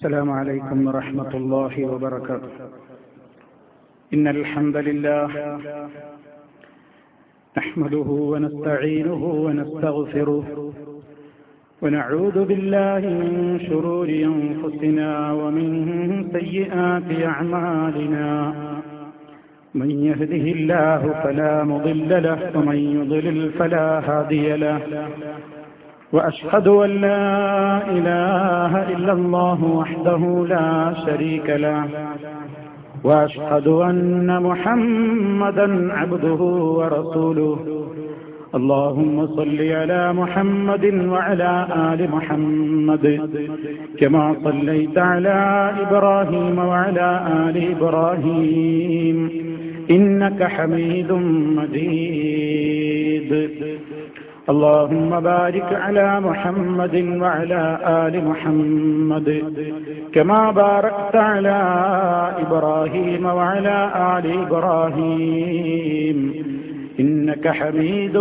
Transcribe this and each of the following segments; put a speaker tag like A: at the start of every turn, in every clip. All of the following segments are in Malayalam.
A: السلام عليكم ورحمة الله وبركاته إن الحمد لله نحمده ونستعينه ونستغفره ونعوذ بالله من شرور أنفسنا ومن سيئات أعمالنا من يهده الله فلا مضل له ومن يضلل فلا هادي له وأشهد أن لا إله إلا الله وحده لا شريك له وأشهد أن محمدا عبده ورسوله اللهم صل على محمد وعلى آل محمد كما صليت على إبراهيم وعلى آل إبراهيم إنك حميد مجيد اللهم بارك على محمد وعلى آل محمد كما باركت على إبراهيم وعلى آل إبراهيم إنك حميد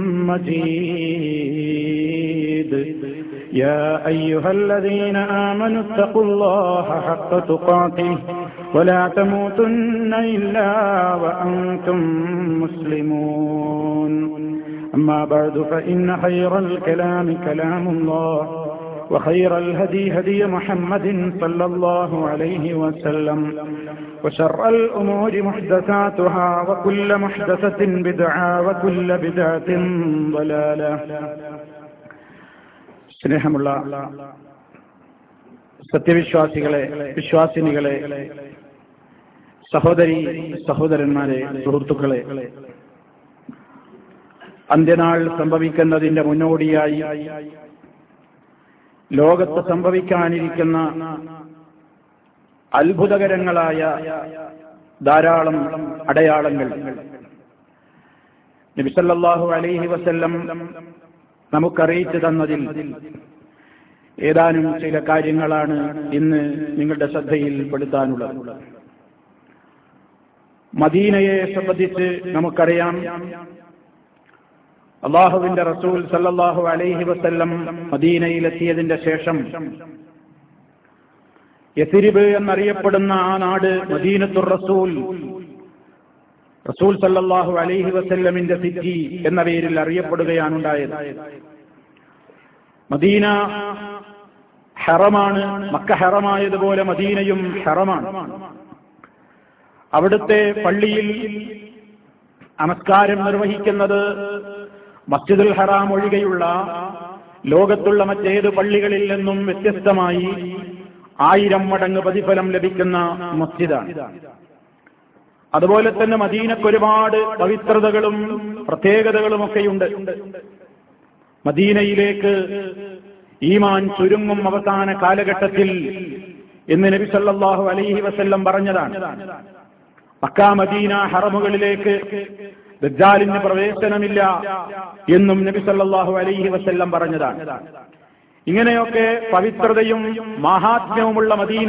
A: مجيد يا أيها الذين آمنوا اتقوا الله حق تقاته ولا تموتن إلا وأنتم مسلمون أما بعد فإن خير الكلام كلام الله وخير الهدي هدي محمد صلى الله عليه وسلم وشر الأمور محدثاتها وكل محدثة بدعة وكل بدعة ضلالة സ്നേഹമുള്ള സത്യവിശ്വാസികളെ വിശ്വാസിനികളെ സഹോദരി സഹോദരന്മാരെ സുഹൃത്തുക്കളെ അന്ത്യനാൾ സംഭവിക്കുന്നതിന്റെ മുന്നോടിയായി ലോകത്ത് സംഭവിക്കാനിരിക്കുന്ന അത്ഭുതകരങ്ങളായ ധാരാളം അടയാളങ്ങൾ നബിസല്ലാഹു അലൈഹി വസല്ലം നമുക്കറിയിച്ചു തന്നതിൽ ഏതാനും ചില കാര്യങ്ങളാണ് ഇന്ന് നിങ്ങളുടെ ശ്രദ്ധയിൽ പെടുത്താനുള്ളത് മദീനയെ സംബന്ധിച്ച് നമുക്കറിയാം അള്ളാഹുവിന്റെ റസൂൽ സല്ലാഹു അലൈഹി വസല്ലം മദീനയിലെത്തിയതിന്റെ ശേഷം യസിരിബ് എന്നറിയപ്പെടുന്ന ആ നാട് മദീനത്തുർ റസൂൽ റസൂൽ സല്ലാഹു അലൈഹി വസല്ലമിന്റെ സിറ്റി എന്ന പേരിൽ അറിയപ്പെടുകയാണുണ്ടായത് മദീന ഹറമാണ് മക്ക ഹറമായതുപോലെ മദീനയും ഹറമാണ് അവിടുത്തെ പള്ളിയിൽ നമസ്കാരം നിർവഹിക്കുന്നത് മസ്ജിദുൽ ഹറാം ഒഴികെയുള്ള ലോകത്തുള്ള മറ്റേത് പള്ളികളിൽ നിന്നും വ്യത്യസ്തമായി ആയിരം മടങ്ങ് പ്രതിഫലം ലഭിക്കുന്ന മസ്ജിദാണ് അതുപോലെ തന്നെ മദീനക്ക് ഒരുപാട് പവിത്രതകളും പ്രത്യേകതകളുമൊക്കെയുണ്ട് മദീനയിലേക്ക് ഈമാൻ ചുരുങ്ങും അവസാന കാലഘട്ടത്തിൽ എന്ന് നബി സല്ലാഹു അലൈഹി വസല്ലം പറഞ്ഞതാണ് മക്ക മദീന ഹറമുകളിലേക്ക് ദജ്ജാലിന് പ്രവേശനമില്ല എന്നും നബി സല്ലാഹു അലൈഹി വസല്ലം പറഞ്ഞതാണ് ഇങ്ങനെയൊക്കെ പവിത്രതയും മഹാത്മ്യവുമുള്ള മദീന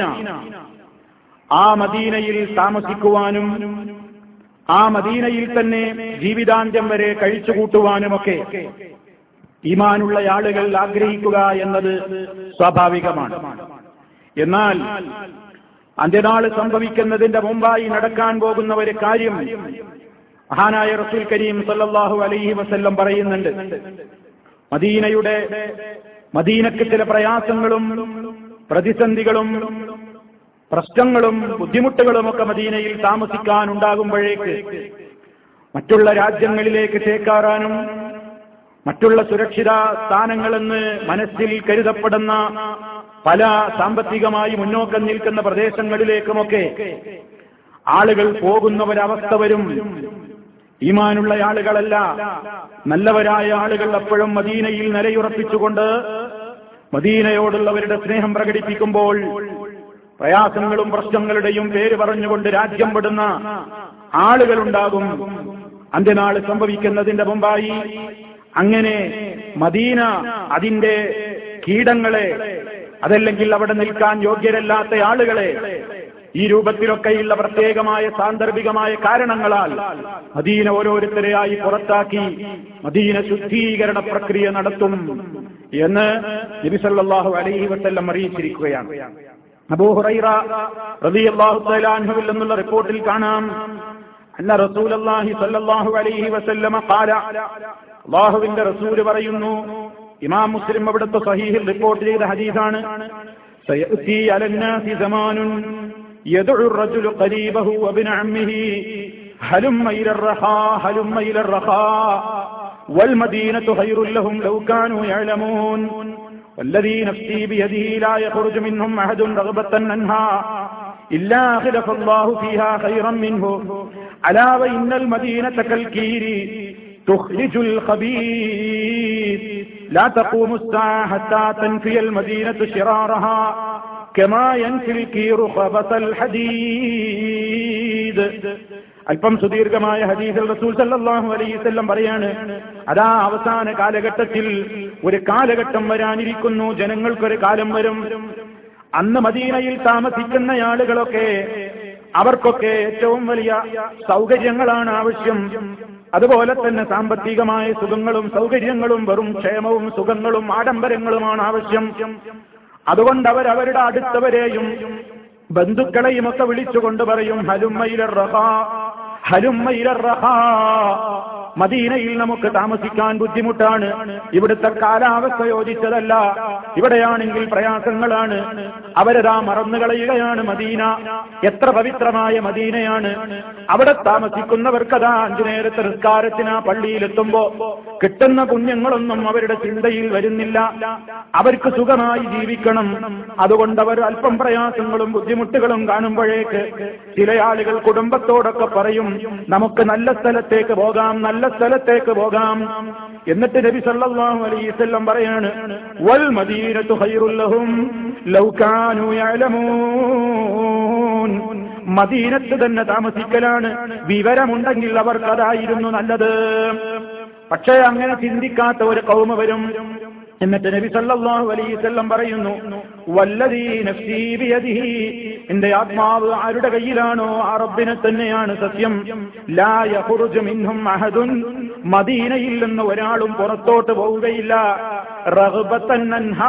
A: ആ മദീനയിൽ താമസിക്കുവാനും ആ മദീനയിൽ തന്നെ ജീവിതാന്ത്യം വരെ കഴിച്ചുകൂട്ടുവാനുമൊക്കെ ഈമാനുള്ള ആളുകൾ ആഗ്രഹിക്കുക എന്നത് സ്വാഭാവികമാണ് എന്നാൽ അന്ത്യനാൾ സംഭവിക്കുന്നതിന്റെ മുമ്പായി നടക്കാൻ പോകുന്ന ഒരു കാര്യം മഹാനായ റസൂൽ കരീം സല്ലാഹു അലൈഹി വസല്ലം പറയുന്നുണ്ട് മദീനയുടെ മദീനക്ക് ചില പ്രയാസങ്ങളും പ്രതിസന്ധികളും പ്രശ്നങ്ങളും ബുദ്ധിമുട്ടുകളും ഒക്കെ മദീനയിൽ താമസിക്കാൻ ഉണ്ടാകുമ്പോഴേക്ക് മറ്റുള്ള രാജ്യങ്ങളിലേക്ക് ചേക്കാറാനും മറ്റുള്ള സുരക്ഷിത സ്ഥാനങ്ങളെന്ന് മനസ്സിൽ കരുതപ്പെടുന്ന പല സാമ്പത്തികമായി മുന്നോക്കം നിൽക്കുന്ന പ്രദേശങ്ങളിലേക്കുമൊക്കെ ആളുകൾ പോകുന്ന ഒരവസ്ഥ വരും ഈമാനുള്ള ആളുകളല്ല നല്ലവരായ ആളുകൾ എപ്പോഴും മദീനയിൽ നിലയുറപ്പിച്ചുകൊണ്ട് മദീനയോടുള്ളവരുടെ സ്നേഹം പ്രകടിപ്പിക്കുമ്പോൾ പ്രയാസങ്ങളും പ്രശ്നങ്ങളുടെയും പേര് പറഞ്ഞുകൊണ്ട് രാജ്യം വിടുന്ന ആളുകളുണ്ടാകും അന്ത്യനാൾ സംഭവിക്കുന്നതിന്റെ മുമ്പായി അങ്ങനെ മദീന അതിന്റെ കീടങ്ങളെ അതല്ലെങ്കിൽ അവിടെ നിൽക്കാൻ യോഗ്യരല്ലാത്ത ആളുകളെ ഈ രൂപത്തിലൊക്കെയുള്ള പ്രത്യേകമായ സാന്ദർഭികമായ കാരണങ്ങളാൽ മദീന ഓരോരുത്തരെയായി പുറത്താക്കി മദീന ശുദ്ധീകരണ പ്രക്രിയ നടത്തും എന്ന് നബിസല്ലാഹു അലൈഹി വസ്ല്ലം അറിയിച്ചിരിക്കുകയാണ് അബൂഹുറൈറ റളിയല്ലാഹു തആല അൻഹുവിൽ നിന്നുള്ള റിപ്പോർട്ടിൽ കാണാം അന്ന റസൂലല്ലാഹി സ്വല്ലല്ലാഹു അലൈഹി വസല്ലമ ഖാല അല്ലാഹുവിന്റെ റസൂൽ പറയുന്നു ഇമാം മുസ്ലിം അവിടുത്തെ സഹീഹിൽ റിപ്പോർട്ട് ചെയ്ത ഹദീസാണ് സയഅതി അലന്നാസി സമാനുൻ يدعو الرجل قريبه وابن عمه هلم إلى الرخاء هلم إلى الرخاء والمدينة خير لهم لو كانوا يعلمون والذي نفسي بيده لا يخرج منهم أحد رغبة عنها إلا خلف الله فيها خيرا منه ألا وإن المدينة كالكير تخرج الخبيث لا تقوم الساعة حتى تنفي المدينة شرارها كما ينفي الكير خبث الحديد അല്പം സുദീർഘമായ ഹദീസിൽ റസൂൽ സല്ലല്ലാഹു അലൈഹി വസല്ലം പറയാണ് അതാ അവസാന കാലഘട്ടത്തിൽ ഒരു കാലഘട്ടം വരാനിരിക്കുന്നു ജനങ്ങൾക്കൊരു കാലം വരും അന്ന് മദീനയിൽ താമസിക്കുന്ന ആളുകളൊക്കെ അവർക്കൊക്കെ ഏറ്റവും വലിയ സൗകര്യങ്ങളാണ് ആവശ്യം അതുപോലെ തന്നെ സാമ്പത്തികമായ സുഖങ്ങളും സൗകര്യങ്ങളും വെറും ക്ഷേമവും സുഖങ്ങളും ആഡംബരങ്ങളുമാണ് ആവശ്യം അതുകൊണ്ട് അവരവരുടെ അടുത്തവരെയും ബന്ധുക്കളെയും ഒക്കെ വിളിച്ചുകൊണ്ട് പറയും ഹലുമ്മയിലറഹ ഹലുമ്മയിലറഹ മദീനയിൽ നമുക്ക് താമസിക്കാൻ ബുദ്ധിമുട്ടാണ് ഇവിടുത്തെ കാലാവസ്ഥ യോജിച്ചതല്ല ഇവിടെയാണെങ്കിൽ പ്രയാസങ്ങളാണ് അവരതാ മറന്നുകളയുകയാണ് മദീന എത്ര പവിത്രമായ മദീനയാണ് അവിടെ താമസിക്കുന്നവർക്കതാ അഞ്ചു നേരത്തെ നിസ്കാരത്തിന് ആ പള്ളിയിലെത്തുമ്പോ കിട്ടുന്ന പുണ്യങ്ങളൊന്നും അവരുടെ ചിന്തയിൽ വരുന്നില്ല അവർക്ക് സുഖമായി ജീവിക്കണം അതുകൊണ്ട് അവർ അല്പം പ്രയാസങ്ങളും ബുദ്ധിമുട്ടുകളും കാണുമ്പോഴേക്ക് ചില ആളുകൾ കുടുംബത്തോടൊക്കെ പറയും നമുക്ക് നല്ല സ്ഥലത്തേക്ക് പോകാം നല്ല സ്ഥലത്തേക്ക് പോകാം എന്നിട്ട് നബി സല്ലല്ലാഹു അലൈഹി വസല്ലം പറയാണ് വൽ മദീനത്തു ഖൈറുൽ ലഹും ലൗ കാനൂ യഅലമൂൻ മദീനത്ത് തന്നെ താമസിക്കലാണ് വിവരമുണ്ടെങ്കിൽ അവർക്ക് അതായിരുന്നു നല്ലത് പക്ഷേ അങ്ങനെ ചിന്തിക്കാത്ത ഒരു കൗമ വരും എന്നിട്ട് നബി സല്ലല്ലാഹു അലൈഹി വസല്ലം പറയുന്നു വല്ലദീ നഫ്സീ ബിയദിഹി എന്റെ ആത്മാവ് ആരുടെ കയ്യിലാണോ ആ റബ്ബിനെ തന്നെയാണ് സത്യം ലാ യഖ്റുജു മിൻഹും അഹദുൻ മദീനയിൽ നിന്ന് ഒരാളും പുറത്തോട്ട് പോവുകയില്ല റഗ്ബത്തൻ അൻഹാ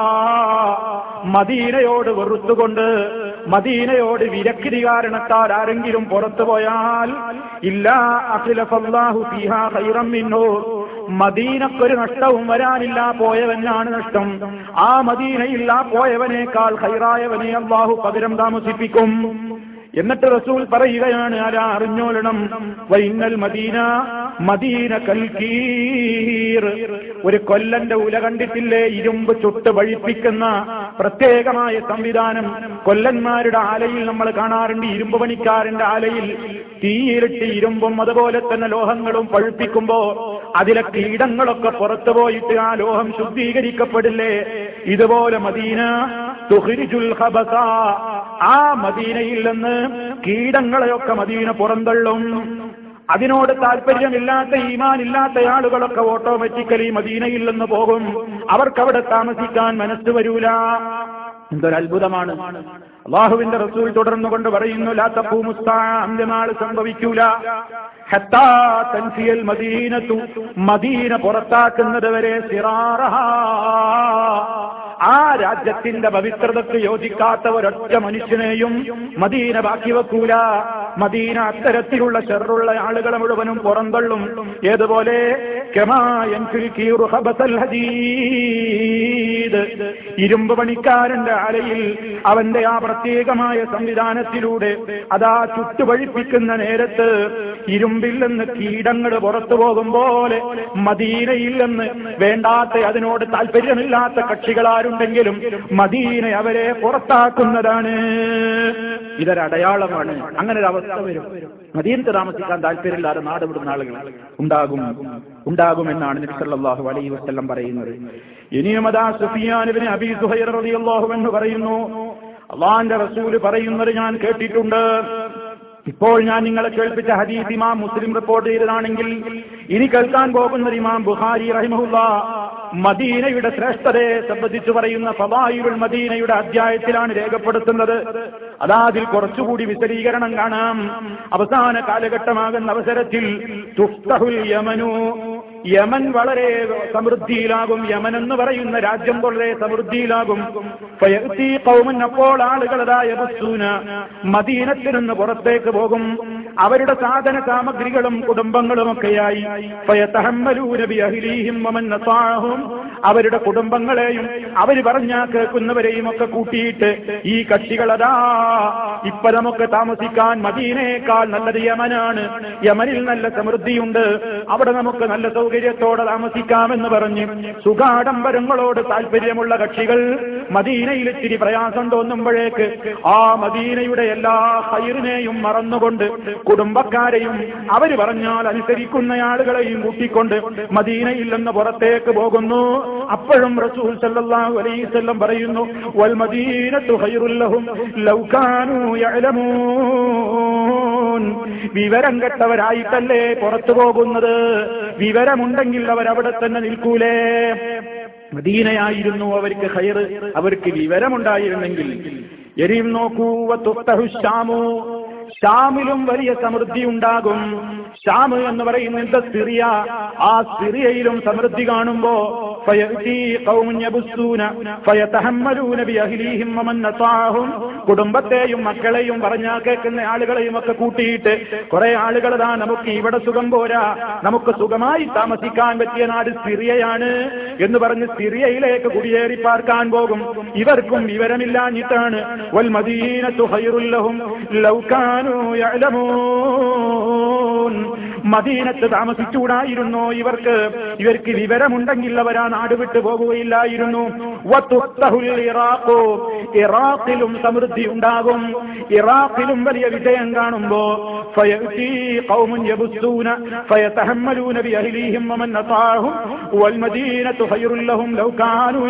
A: മദീനയോട് വെറുത്തുകൊണ്ട് മദീനയോട് വിരക്തി കാരണത്താൽ ആരെങ്കിലും പുറത്തു പോയാൽ ഇല്ലാ അഖിലഫല്ലാഹു ഫീഹാ ഖൈറം മിൻഹു മദീനക്കൊരു നഷ്ടവും വരാനില്ല പോയവനാണ് നഷ്ടം ആ മദീനയിൽ ആ പോയവനേക്കാൾ ഹൈറായവനെ അള്ളാഹു പകരം താമസിപ്പിക്കും എന്നിട്ട് റസൂൽ പറയുകയാണ് ആരാ അറിഞ്ഞോളണം വൈന്നൽ മദീന മദീന കൽക്കീർ ഒരു കൊല്ലന്റെ ഉല കണ്ടിട്ടില്ലേ ഇരുമ്പ് ചുട്ട് വഴിപ്പിക്കുന്ന പ്രത്യേകമായ സംവിധാനം കൊല്ലന്മാരുടെ ആലയിൽ നമ്മൾ കാണാറുണ്ട് ഇരുമ്പ് പണിക്കാരന്റെ ആലയിൽ തീയിലിട്ട് ഇരുമ്പും അതുപോലെ തന്നെ ലോഹങ്ങളും പഴുപ്പിക്കുമ്പോ അതിലെ കീടങ്ങളൊക്കെ പുറത്തു പോയിട്ട് ആ ലോഹം ശുദ്ധീകരിക്കപ്പെടില്ലേ ഇതുപോലെ മദീന തുഹിരിജുൽ ഖബസ ആ മദീനയിൽ നിന്ന് കീടങ്ങളെയൊക്കെ മദീന പുറന്തള്ളും അതിനോട് താല്പര്യമില്ലാത്ത ഈമാനില്ലാത്ത ആളുകളൊക്കെ ഓട്ടോമാറ്റിക്കലി മദീനയിൽ നിന്ന് പോകും അവർക്കവിടെ താമസിക്കാൻ മനസ്സ് വരൂല എന്തൊരു അത്ഭുതമാണ് അള്ളാഹുവിന്റെ റസൂൽ തുടർന്നുകൊണ്ട് പറയുന്നു ലാത്തപ്പൂമുസ്താന്ത്യനാൾ സംഭവിക്കൂല ഹത്താ തൻസിയൽ മദീനത്തു മദീന പുറത്താക്കുന്നത് വരെ സിറാറഹ ആ രാജ്യത്തിന്റെ പവിത്രതയ്ക്ക് യോജിക്കാത്ത ഒരൊറ്റ മനുഷ്യനെയും മദീന ബാക്കി വെക്കൂല മദീന അത്തരത്തിലുള്ള ഷെറുള്ള ആളുകളെ മുഴുവനും പുറന്തള്ളും ഏതുപോലെ ഇരുമ്പ് പണിക്കാരന്റെ ആലയിൽ അവന്റെ ആ പ്രത്യേകമായ സംവിധാനത്തിലൂടെ അതാ ചുട്ടുപഴിപ്പിക്കുന്ന നേരത്ത് ഇരുമ്പിൽ നിന്ന് കീടങ്ങൾ പുറത്തു പോകും പോലെ മദീനയിൽ നിന്ന് വേണ്ടാത്ത അതിനോട് താല്പര്യമില്ലാത്ത കക്ഷികളാരുണ്ടെങ്കിലും മദീന അവരെ പുറത്താക്കുന്നതാണ് ഇതൊരടയാളമാണ് അങ്ങനെ ഒരു അവസ്ഥ വരും മദീനത്ത് താമസിക്കാൻ താല്പര്യമില്ലാതെ നാട് വിടുന്ന ആളുകൾ ഉണ്ടാകും ഉണ്ടാകുമെന്നാണ് നബി സല്ലല്ലാഹു അലൈഹി വസല്ലം പറയുന്നത് ഇനിയും അതാ സുഫിയാനുവിന് അബി സുഹൈർ റളിയല്ലാഹു എന്ന് പറയുന്നു അള്ളാന്റെ റസൂല് പറയുന്നത് ഞാൻ കേട്ടിട്ടുണ്ട് ഇപ്പോൾ ഞാൻ നിങ്ങളെ കേൾപ്പിച്ച ഹദീസ് ഇമാം മുസ്ലിം റിപ്പോർട്ട് ചെയ്തതാണെങ്കിൽ ഇനി കേൾക്കാൻ പോകുന്നത് ഇമാം ബുഖാരി റഹിമഹുല്ല മദീനയുടെ ശ്രേഷ്ഠതയെ സംബന്ധിച്ച് പറയുന്ന ഫവായുൽ മദീനയുടെ അധ്യായത്തിലാണ് രേഖപ്പെടുത്തുന്നത് അതാ അതിൽ കുറച്ചുകൂടി വിശദീകരണം കാണാം അവസാന കാലഘട്ടമാകുന്ന അവസരത്തിൽ തുഫ്തഹുൽ യമനു യമൻ വളരെ സമൃദ്ധിയിലാകും യമൻ എന്ന് പറയുന്ന രാജ്യം വളരെ സമൃദ്ധിയിലാകും ഫയഅ്തി ഖൗമൻ അപ്പോൾ ആളുകളതായ ബസ്സൂന മദീനത്തിൽ നിന്ന് പുറത്തേക്ക് പോകും അവരുടെ സാധന സാമഗ്രികളും കുടുംബങ്ങളുമൊക്കെയായി ഫയതഹമ്മലൂന ബിഅഹ്ലീഹിം വമൻ നസാഅഹും അവരുടെ കുടുംബങ്ങളെയും അവർ പറഞ്ഞാ കേൾക്കുന്നവരെയും ഒക്കെ കൂട്ടിയിട്ട് ഈ കക്ഷികളതാ ഇപ്പൊ നമുക്ക് താമസിക്കാൻ മദീനയേക്കാൾ നല്ലത് യമനാണ് യമനിൽ നല്ല സമൃദ്ധിയുണ്ട് അവിടെ നമുക്ക് നല്ല സൗകര്യത്തോടെ താമസിക്കാമെന്ന് പറഞ്ഞ് സുഖാഡംബരങ്ങളോട് താല്പര്യമുള്ള കക്ഷികൾ മദീനയിൽ ഇത്തിരി പ്രയാസം തോന്നുമ്പോഴേക്ക് ആ മദീനയുടെ എല്ലാ ഹൈറിനെയും മറന്നുകൊണ്ട് കുടുംബക്കാരെയും അവര് പറഞ്ഞാൽ അനുസരിക്കുന്ന ആളുകളെയും കൂട്ടിക്കൊണ്ട് മദീനയിൽ നിന്ന് പുറത്തേക്ക് പോകുന്നു അപ്പോഴും റസൂൽ സല്ലല്ലാഹു അലൈഹി വസല്ലം പറയുന്നു വൽ മദീനത്തു ഖൈറുൽ ലഹും ലൗ കാനൂ യഅലമൂൻ വിവരം കെട്ടവരായിട്ടല്ലേ പുറത്തു പോകുന്നത് വിവരമുണ്ടെങ്കിൽ അവരവിടെ തന്നെ നിൽക്കൂലേ മദീനയായിരുന്നു അവർക്ക് ഹൈറ് അവർക്ക് വിവരമുണ്ടായിരുന്നെങ്കിൽ എരിയും നോക്കൂ തുഫ്തഹുശ്യാമു ഷാമിലും വലിയ സമൃദ്ധി ഉണ്ടാകും ഷാം എന്ന് പറയുന്നത് സിറിയ ആ സിറിയയിലും സമൃദ്ധി കാണുമ്പോ ഫയഅ്തി ഖൗമുൻ യബുസ്സൂന ഫയതഹമ്മലൂന ബിഅഹ്ലീഹിം വമൻ നസാഅഹും കുടുംബത്തെയും മക്കളെയും പറഞ്ഞാ കേൾക്കുന്ന ആളുകളെയും ഒക്കെ കൂട്ടിയിട്ട് കുറെ ആളുകളതാ നമുക്ക് ഇവിടെ സുഖം പോരാ നമുക്ക് സുഖമായി താമസിക്കാൻ പറ്റിയ നാട് സിറിയയാണ് എന്ന് പറഞ്ഞ് സിറിയയിലേക്ക് കുടിയേറി പാർക്കാൻ പോകും ഇവർക്കും വിവരമില്ലാഞ്ഞിട്ടാണ് വൽ മദീനത്തു ഖൈറുൽ ലഹും ലൗ കാനൂ യഅലമൂൻ മദീനത്ത് താമസിച്ചുകൂടായിരുന്നോ ഇവർക്ക് ഇവർക്ക് വിവരമുണ്ടെങ്കിൽ അവർ ആ നാട് വിട്ടു പോകുകയില്ലായിരുന്നു വതുഫ്തഹുൽ ഇറാഖു ഇറാഖിലും സമൃദ്ധി ഉണ്ടാകും ഇറാഖിലും വലിയ വിജയം കാണുമ്പോ ഫയഅ്തി ഖൗമുൻ യബുസ്സൂന ഫയതഹമ്മലൂന ബിഅഹ്ലീഹിം വമൻ നസാഅഹും വൽ മദീനത്തു ഖൈറുൽ ലഹും ലൗ കാനൂ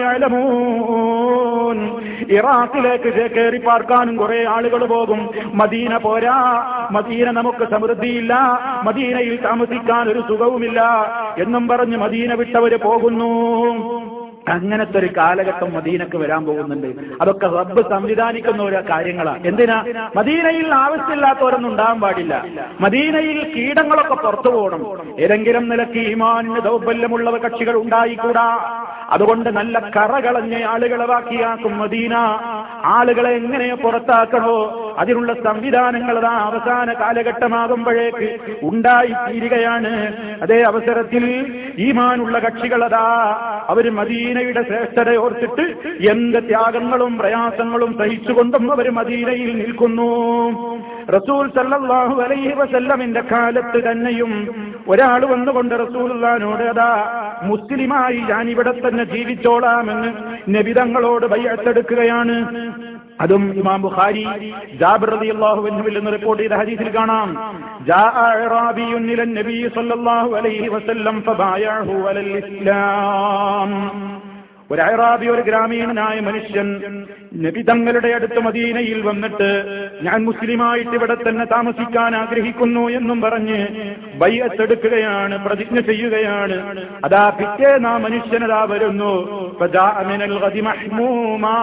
A: യഅലമൂൻ ഇറാഖിലേക്ക് കയറി പാർക്കാനും കുറെ ആളുകൾ പോകും മദീന പോരാ മദീന നമുക്ക് സമൃദ്ധിയില്ല മദീനയിൽ താമസിക്കാൻ ഒരു സുഖവുമില്ല എന്നും പറഞ്ഞ് മദീന വിട്ടവര് പോകുന്നു അങ്ങനത്തെ ഒരു കാലഘട്ടം മദീനക്ക് വരാൻ പോകുന്നുണ്ട് അതൊക്കെ റബ്ബ് സംവിധാനിക്കുന്ന ഓരോ കാര്യങ്ങളാണ് എന്തിനാ മദീനയിൽ ആവശ്യമില്ലാത്തവരൊന്നും ഉണ്ടാകാൻ പാടില്ല മദീനയിൽ കീടങ്ങളൊക്കെ പുറത്തു പോകണം ഏതെങ്കിലും നിലക്ക് ഈമാനിന് ദൗർബല്യമുള്ള കക്ഷികൾ ഉണ്ടായിക്കൂടാ അതുകൊണ്ട് നല്ല കറകളഞ്ഞ ആളുകളെ ബാക്കിയാക്കും മദീന ആളുകളെ എങ്ങനെ പുറത്താക്കണോ അതിനുള്ള സംവിധാനങ്ങൾ അതാ അവസാന കാലഘട്ടമാകുമ്പോഴേക്ക് ഉണ്ടായി തീരുകയാണ് അതേ അവസരത്തിൽ ഈമാനുള്ള കക്ഷികളതാ അവർ മദീനയുടെ ശ്രേഷ്ഠത ഓർത്തിട്ട് എന്ത് ത്യാഗങ്ങളും പ്രയാസങ്ങളും സഹിച്ചുകൊണ്ടും അവർ മദീനയിൽ നിൽക്കുന്നു റസൂൽ സല്ലല്ലാഹു അലൈഹി വസല്ലമിന്റെ കാലത്ത് തന്നെയും ഒരാൾ വന്നുകൊണ്ട് റസൂലുള്ളാനോട് അതാ മുസ്ലിമായി ഞാൻ ഇവിടെ തന്നെ ജീവിച്ചോളാമെന്ന് നബിതങ്ങളോട് ബയ്യത്തെടുക്കുകയാണ് അതും ഇമാം ബുഖാരി ജാബിർ റളിയല്ലാഹു അൻഹുവിൽ നിന്ന് റിപ്പോർട്ട് ചെയ്ത ഹദീസിൽ കാണാം ജാഅ അഅറാബിയുൻ ഇല നബി സല്ലല്ലാഹു അലൈഹി വസല്ലം ഫബായഹു അലൽ ഇസ്ലാം ഒരു അയറാബി ഒരു ഗ്രാമീണനായ മനുഷ്യൻ നബി തങ്ങളുടെ അടുത്ത് മദീനയിൽ വന്നിട്ട് ഞാൻ മുസ്ലിമായിട്ട് ഇവിടെ തന്നെ താമസിക്കാൻ ആഗ്രഹിക്കുന്നു എന്നും പറഞ്ഞ് ബയ്യത്തെടുക്കുകയാണ് പ്രതിജ്ഞ ചെയ്യുകയാണ് അതാ പിറ്റേന്ന് ആ മനുഷ്യനതാ വരുന്നു ഫജാഅ മിനൽ ഗദി മഹ്മൂമാ.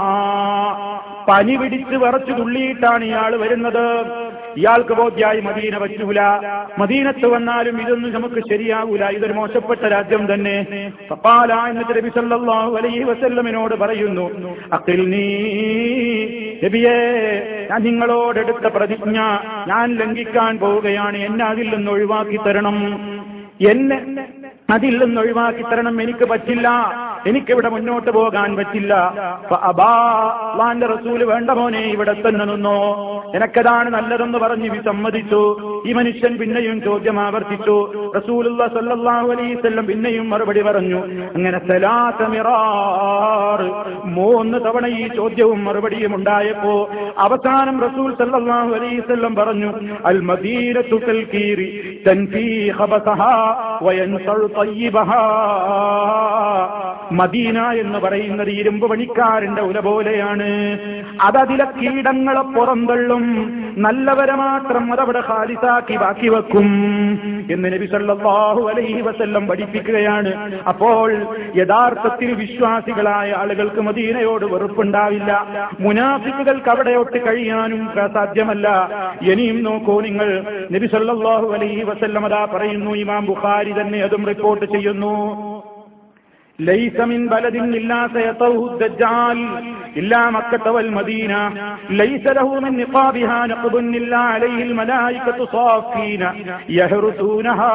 A: പനി പിടിച്ച് വിറച്ചു തുള്ളിയിട്ടാണ് ഇയാൾ വരുന്നത് ഇയാൾക്ക് ബോധ്യായി മദീന പറ്റൂല മദീനത്ത് വന്നാലും ഇതൊന്നും നമുക്ക് ശരിയാകൂല ഇതൊരു മോശപ്പെട്ട രാജ്യം തന്നെ ഫഖാല എന്നിട്ട് നബി സല്ലല്ലാഹു അലൈഹി വസല്ലമിനോട് പറയുന്നു അഖിൽ നീ നബിയേ ഞാൻ നിങ്ങളോടെടുത്ത പ്രതിജ്ഞ ഞാൻ ലംഘിക്കാൻ പോവുകയാണ് എന്നെ അതിൽ നിന്ന് ഒഴിവാക്കി തരണം എന്നെ അതിൽ നിന്ന് ഒഴിവാക്കി തരണം എനിക്ക് പറ്റില്ല എനിക്കിവിടെ മുന്നോട്ട് പോകാൻ പറ്റില്ല അള്ളാന്റെ റസൂല് വേണ്ട മോനെ ഇവിടെ തന്നെ നിന്നോ എനക്കതാണ് നല്ലതെന്ന് പറഞ്ഞ് വിസമ്മതിച്ചു ഈ മനുഷ്യൻ പിന്നെയും ചോദ്യം ആവർത്തിച്ചു റസൂലുള്ള സല്ലല്ലാഹു അലൈഹി വസല്ലം പിന്നെയും മറുപടി പറഞ്ഞു അങ്ങനെ സലാസമിറാർ മൂന്ന് തവണ ഈ ചോദ്യവും മറുപടിയും ഉണ്ടായപ്പോ അവസാനം റസൂൽ സല്ലല്ലാഹു അലൈഹി വസല്ലം പറഞ്ഞു അൽ മദീനത്തു തൽകീരി തൻഫീ ഖബസഹാ വയൻസഉ തയ്യിബഹാ മദീന എന്ന് പറയുന്നത് ഇരുമ്പ് പണിക്കാരന്റെ ഉല പോലെയാണ് അതതിലെ കീടങ്ങളെ പുറന്തള്ളും നല്ലവരെ മാത്രം അതവിടെ ഖാലിസാക്കി ബാക്കി വെക്കും എന്ന് നബി സല്ലല്ലാഹു അലൈഹി വസല്ലം പഠിപ്പിക്കുകയാണ് അപ്പോൾ യഥാർത്ഥത്തിൽ വിശ്വാസികളായ ആളുകൾക്ക് മദീനയോട് വെറുപ്പുണ്ടാവില്ല മുനാഫിക്കുകൾക്ക് അവിടെയോട്ട് കഴിയാനും സാധ്യമല്ല ഇനിയും നോക്കൂ നിങ്ങൾ നബി സല്ലല്ലാഹു അലൈഹി വസല്ലം അതാ പറയുന്നു ഇമാം ബുഖാരി തന്നെ അതും റിപ്പോർട്ട് ചെയ്യുന്നു ليس من بلد إلا سيطوه الدجال إلا مكة والمدينة ليس له من نقابها نقب إلا عليه الملائكة صافين يهرسونها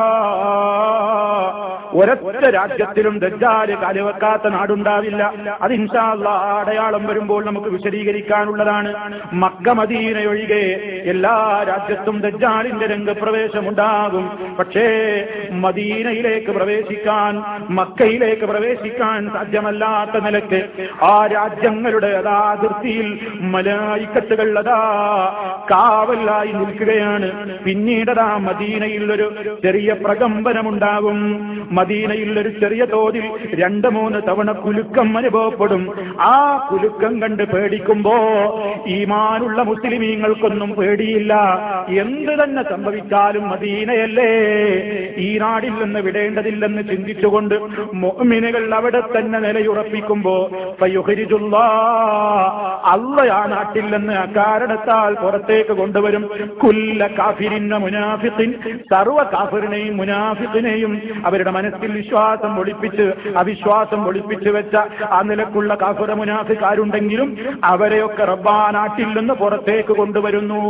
A: ഒരൊറ്റ രാജ്യത്തിലും ദജ്ജാല് കാലുവെക്കാത്ത നാടുണ്ടാവില്ല അത് ഇൻഷാല്ല അടയാളം വരുമ്പോൾ നമുക്ക് വിശദീകരിക്കാനുള്ളതാണ് മക്ക മദീനയൊഴികെ എല്ലാ രാജ്യത്തും ദജ്ജാലിന്റെ രംഗപ്രവേശമുണ്ടാകും പക്ഷേ മദീനയിലേക്ക് പ്രവേശിക്കാൻ മക്കയിലേക്ക് പ്രവേശിക്കാൻ സാധ്യമല്ലാത്ത നിലയ്ക്ക് ആ രാജ്യങ്ങളുടെ അതാ അതിർത്തിയിൽ മലായിക്കത്തുകൾ അതാ കാവലായി നിൽക്കുകയാണ് പിന്നീടതാ മദീനയിൽ ഒരു ചെറിയ പ്രകമ്പനമുണ്ടാകും മദീനയിൽ ഒരു ചെറിയ തോതിൽ രണ്ട് മൂന്ന് തവണ കുലുക്കം അനുഭവപ്പെടും ആ കുലുക്കം കണ്ട് പേടിക്കുമ്പോ ഈമാനുള്ള മുസ്ലിമീങ്ങൾക്കൊന്നും പേടിയില്ല എന്ത് തന്നെ സംഭവിച്ചാലും മദീനയല്ലേ ഈ നാടിൽ നിന്ന് വിടേണ്ടതില്ലെന്ന് ചിന്തിച്ചുകൊണ്ട് മുഅ്മിനുകൾ അവിടെ തന്നെ നിലയുറപ്പിക്കുമ്പോ ഫയുഹരിജുല്ലാ അല്ല ആ നാട്ടിൽ നിന്ന് അക്കാരണത്താൽ പുറത്തേക്ക് കൊണ്ടുവരും കുല്ല കാഫിരിന്ന മുനാഫിത്തിൻ സർവ കാഫിറിനെയും മുനാഫിത്തിനെയും അവരുടെ മനസ്സിൽ വിശ്വാസം ഒളിപ്പിച്ച് അവിശ്വാസം ഒളിപ്പിച്ച് വെച്ച ആ നിലക്കുള്ള കാഫുറ മുനാഫിക്കാരുണ്ടെങ്കിലും അവരെയൊക്കെ റബ്ബാ നാട്ടിൽ നിന്ന് പുറത്തേക്ക് കൊണ്ടുവരുന്നു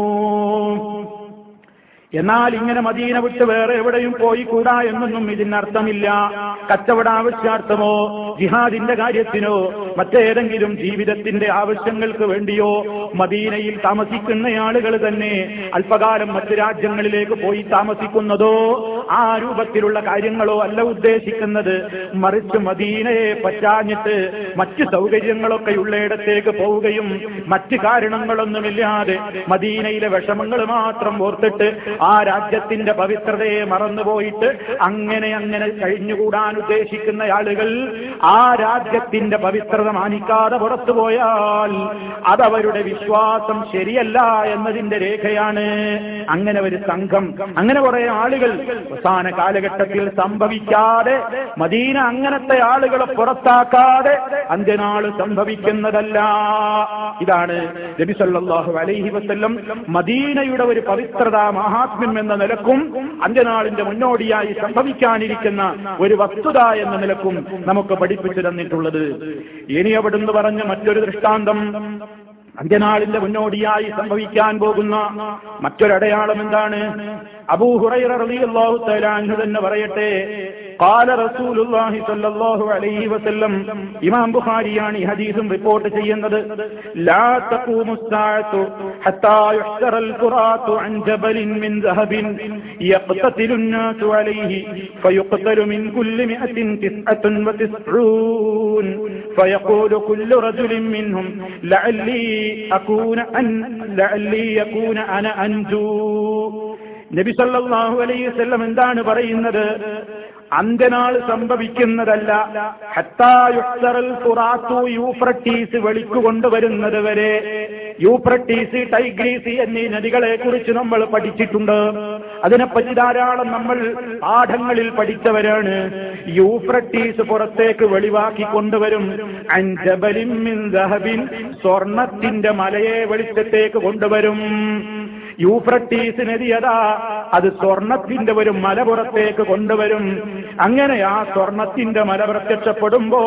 A: എന്നാൽ ഇങ്ങനെ മദീന വിട്ട് വേറെ എവിടെയും പോയി കൂടാ എന്നൊന്നും ഇതിനർത്ഥമില്ല കച്ചവട ആവശ്യാർത്ഥമോ ജിഹാദിന്റെ കാര്യത്തിനോ മറ്റേതെങ്കിലും ജീവിതത്തിന്റെ ആവശ്യങ്ങൾക്ക് വേണ്ടിയോ മദീനയിൽ താമസിക്കുന്ന ആളുകൾ തന്നെ അല്പകാലം മറ്റ് രാജ്യങ്ങളിലേക്ക് പോയി താമസിക്കുന്നതോ ആ രൂപത്തിലുള്ള കാര്യങ്ങളോ അല്ല ഉദ്ദേശിക്കുന്നത് മറിച്ച് മദീനയെ പറ്റാഞ്ഞിട്ട് മറ്റ് സൗകര്യങ്ങളൊക്കെ ഉള്ളയിടത്തേക്ക് പോവുകയും മറ്റ് കാരണങ്ങളൊന്നുമില്ലാതെ മദീനയിലെ വിഷമങ്ങൾ മാത്രം ഓർത്തിട്ട് ആ രാജ്യത്തിന്റെ പവിത്രതയെ മറന്നുപോയിട്ട് അങ്ങനെ അങ്ങനെ കഴിഞ്ഞുകൂടാൻ ഉദ്ദേശിക്കുന്ന ആളുകൾ ആ രാജ്യത്തിന്റെ പവിത്രത മാനിക്കാതെ പുറത്തു പോയാൽ അതവരുടെ വിശ്വാസം ശരിയല്ല എന്നതിന്റെ രേഖയാണ് അങ്ങനെ ഒരു സംഘം അങ്ങനെ കുറെ ആളുകൾ അവസാന കാലഘട്ടത്തിൽ സംഭവിക്കാതെ മദീന അങ്ങനത്തെ ആളുകളെ പുറത്താക്കാതെ അന്ത്യനാൾ സംഭവിക്കുന്നതല്ല ഇതാണ് നബി സല്ലല്ലാഹു അലൈഹി വസല്ലം മദീനയുടെ ഒരു പവിത്രത മഹാത്മ്യം എന്ന നിലക്കും അന്ത്യനാളിന്റെ മുന്നോടിയായി സംഭവിക്കാനിരിക്കുന്ന ഒരു വസ്തുത എന്ന നിലക്കും നമുക്ക് പഠിപ്പിച്ചു തന്നിട്ടുള്ളത് ഇനി അവിടുന്ന് പറഞ്ഞ മറ്റൊരു ദൃഷ്ടാന്തം അന്ത്യനാളിന്റെ മുന്നോടിയായി സംഭവിക്കാൻ പോകുന്ന മറ്റൊരടയാളം എന്താണ് അബൂഹുറൈറ റളിയല്ലാഹു തആല അൻഹു തന്നെ പറയട്ടെ قال رسول الله صلى الله عليه وسلم ഇമാം ബുഖാരിയാണ് ഈ ഹദീസും റിപ്പോർട്ട് ചെയ്യുന്നത് لا تقوم الساعة حتى يحشر الفرات عن جبل من ذهب يقتتل الناس عليه فيقتل من كل مئة تسعة وتسعون فيقول كل رجل منهم لعلي أكون أن لعلي يكون أنا أنجو നബി സല്ലല്ലാഹു അലൈഹി വസല്ലം എന്താണ് പറയുന്നത് അന്ത്യനാൾ സംഭവിക്കുന്നതല്ല ഹത്തായുക്തറൽ ഫുറാത്തു യൂഫ്രട്ടീസ് വെളിക്കുകൊണ്ടുവരുന്നത് വരെ യൂഫ്രട്ടീസ് ടൈഗ്രീസ് എന്നീ നദികളെ കുറിച്ച് നമ്മൾ പഠിച്ചിട്ടുണ്ട് അതിനെപ്പറ്റി ധാരാളം നമ്മൾ പാഠങ്ങളിൽ പഠിച്ചവരാണ് യൂഫ്രട്ടീസ് പുറത്തേക്ക് വെളിവാക്കി കൊണ്ടുവരും അഞ്ചബലിൻ മിൻ ദഹബിൻ സ്വർണത്തിന്റെ മലയെ വെളിച്ചത്തേക്ക് കൊണ്ടുവരും യൂഫ്രട്ടീസ് നദിയതാ അത് സ്വർണത്തിന്റെ ഒരു മല പുറത്തേക്ക് കൊണ്ടുവരും അങ്ങനെ ആ സ്വർണത്തിന്റെ മല പ്രത്യക്ഷപ്പെടുമ്പോ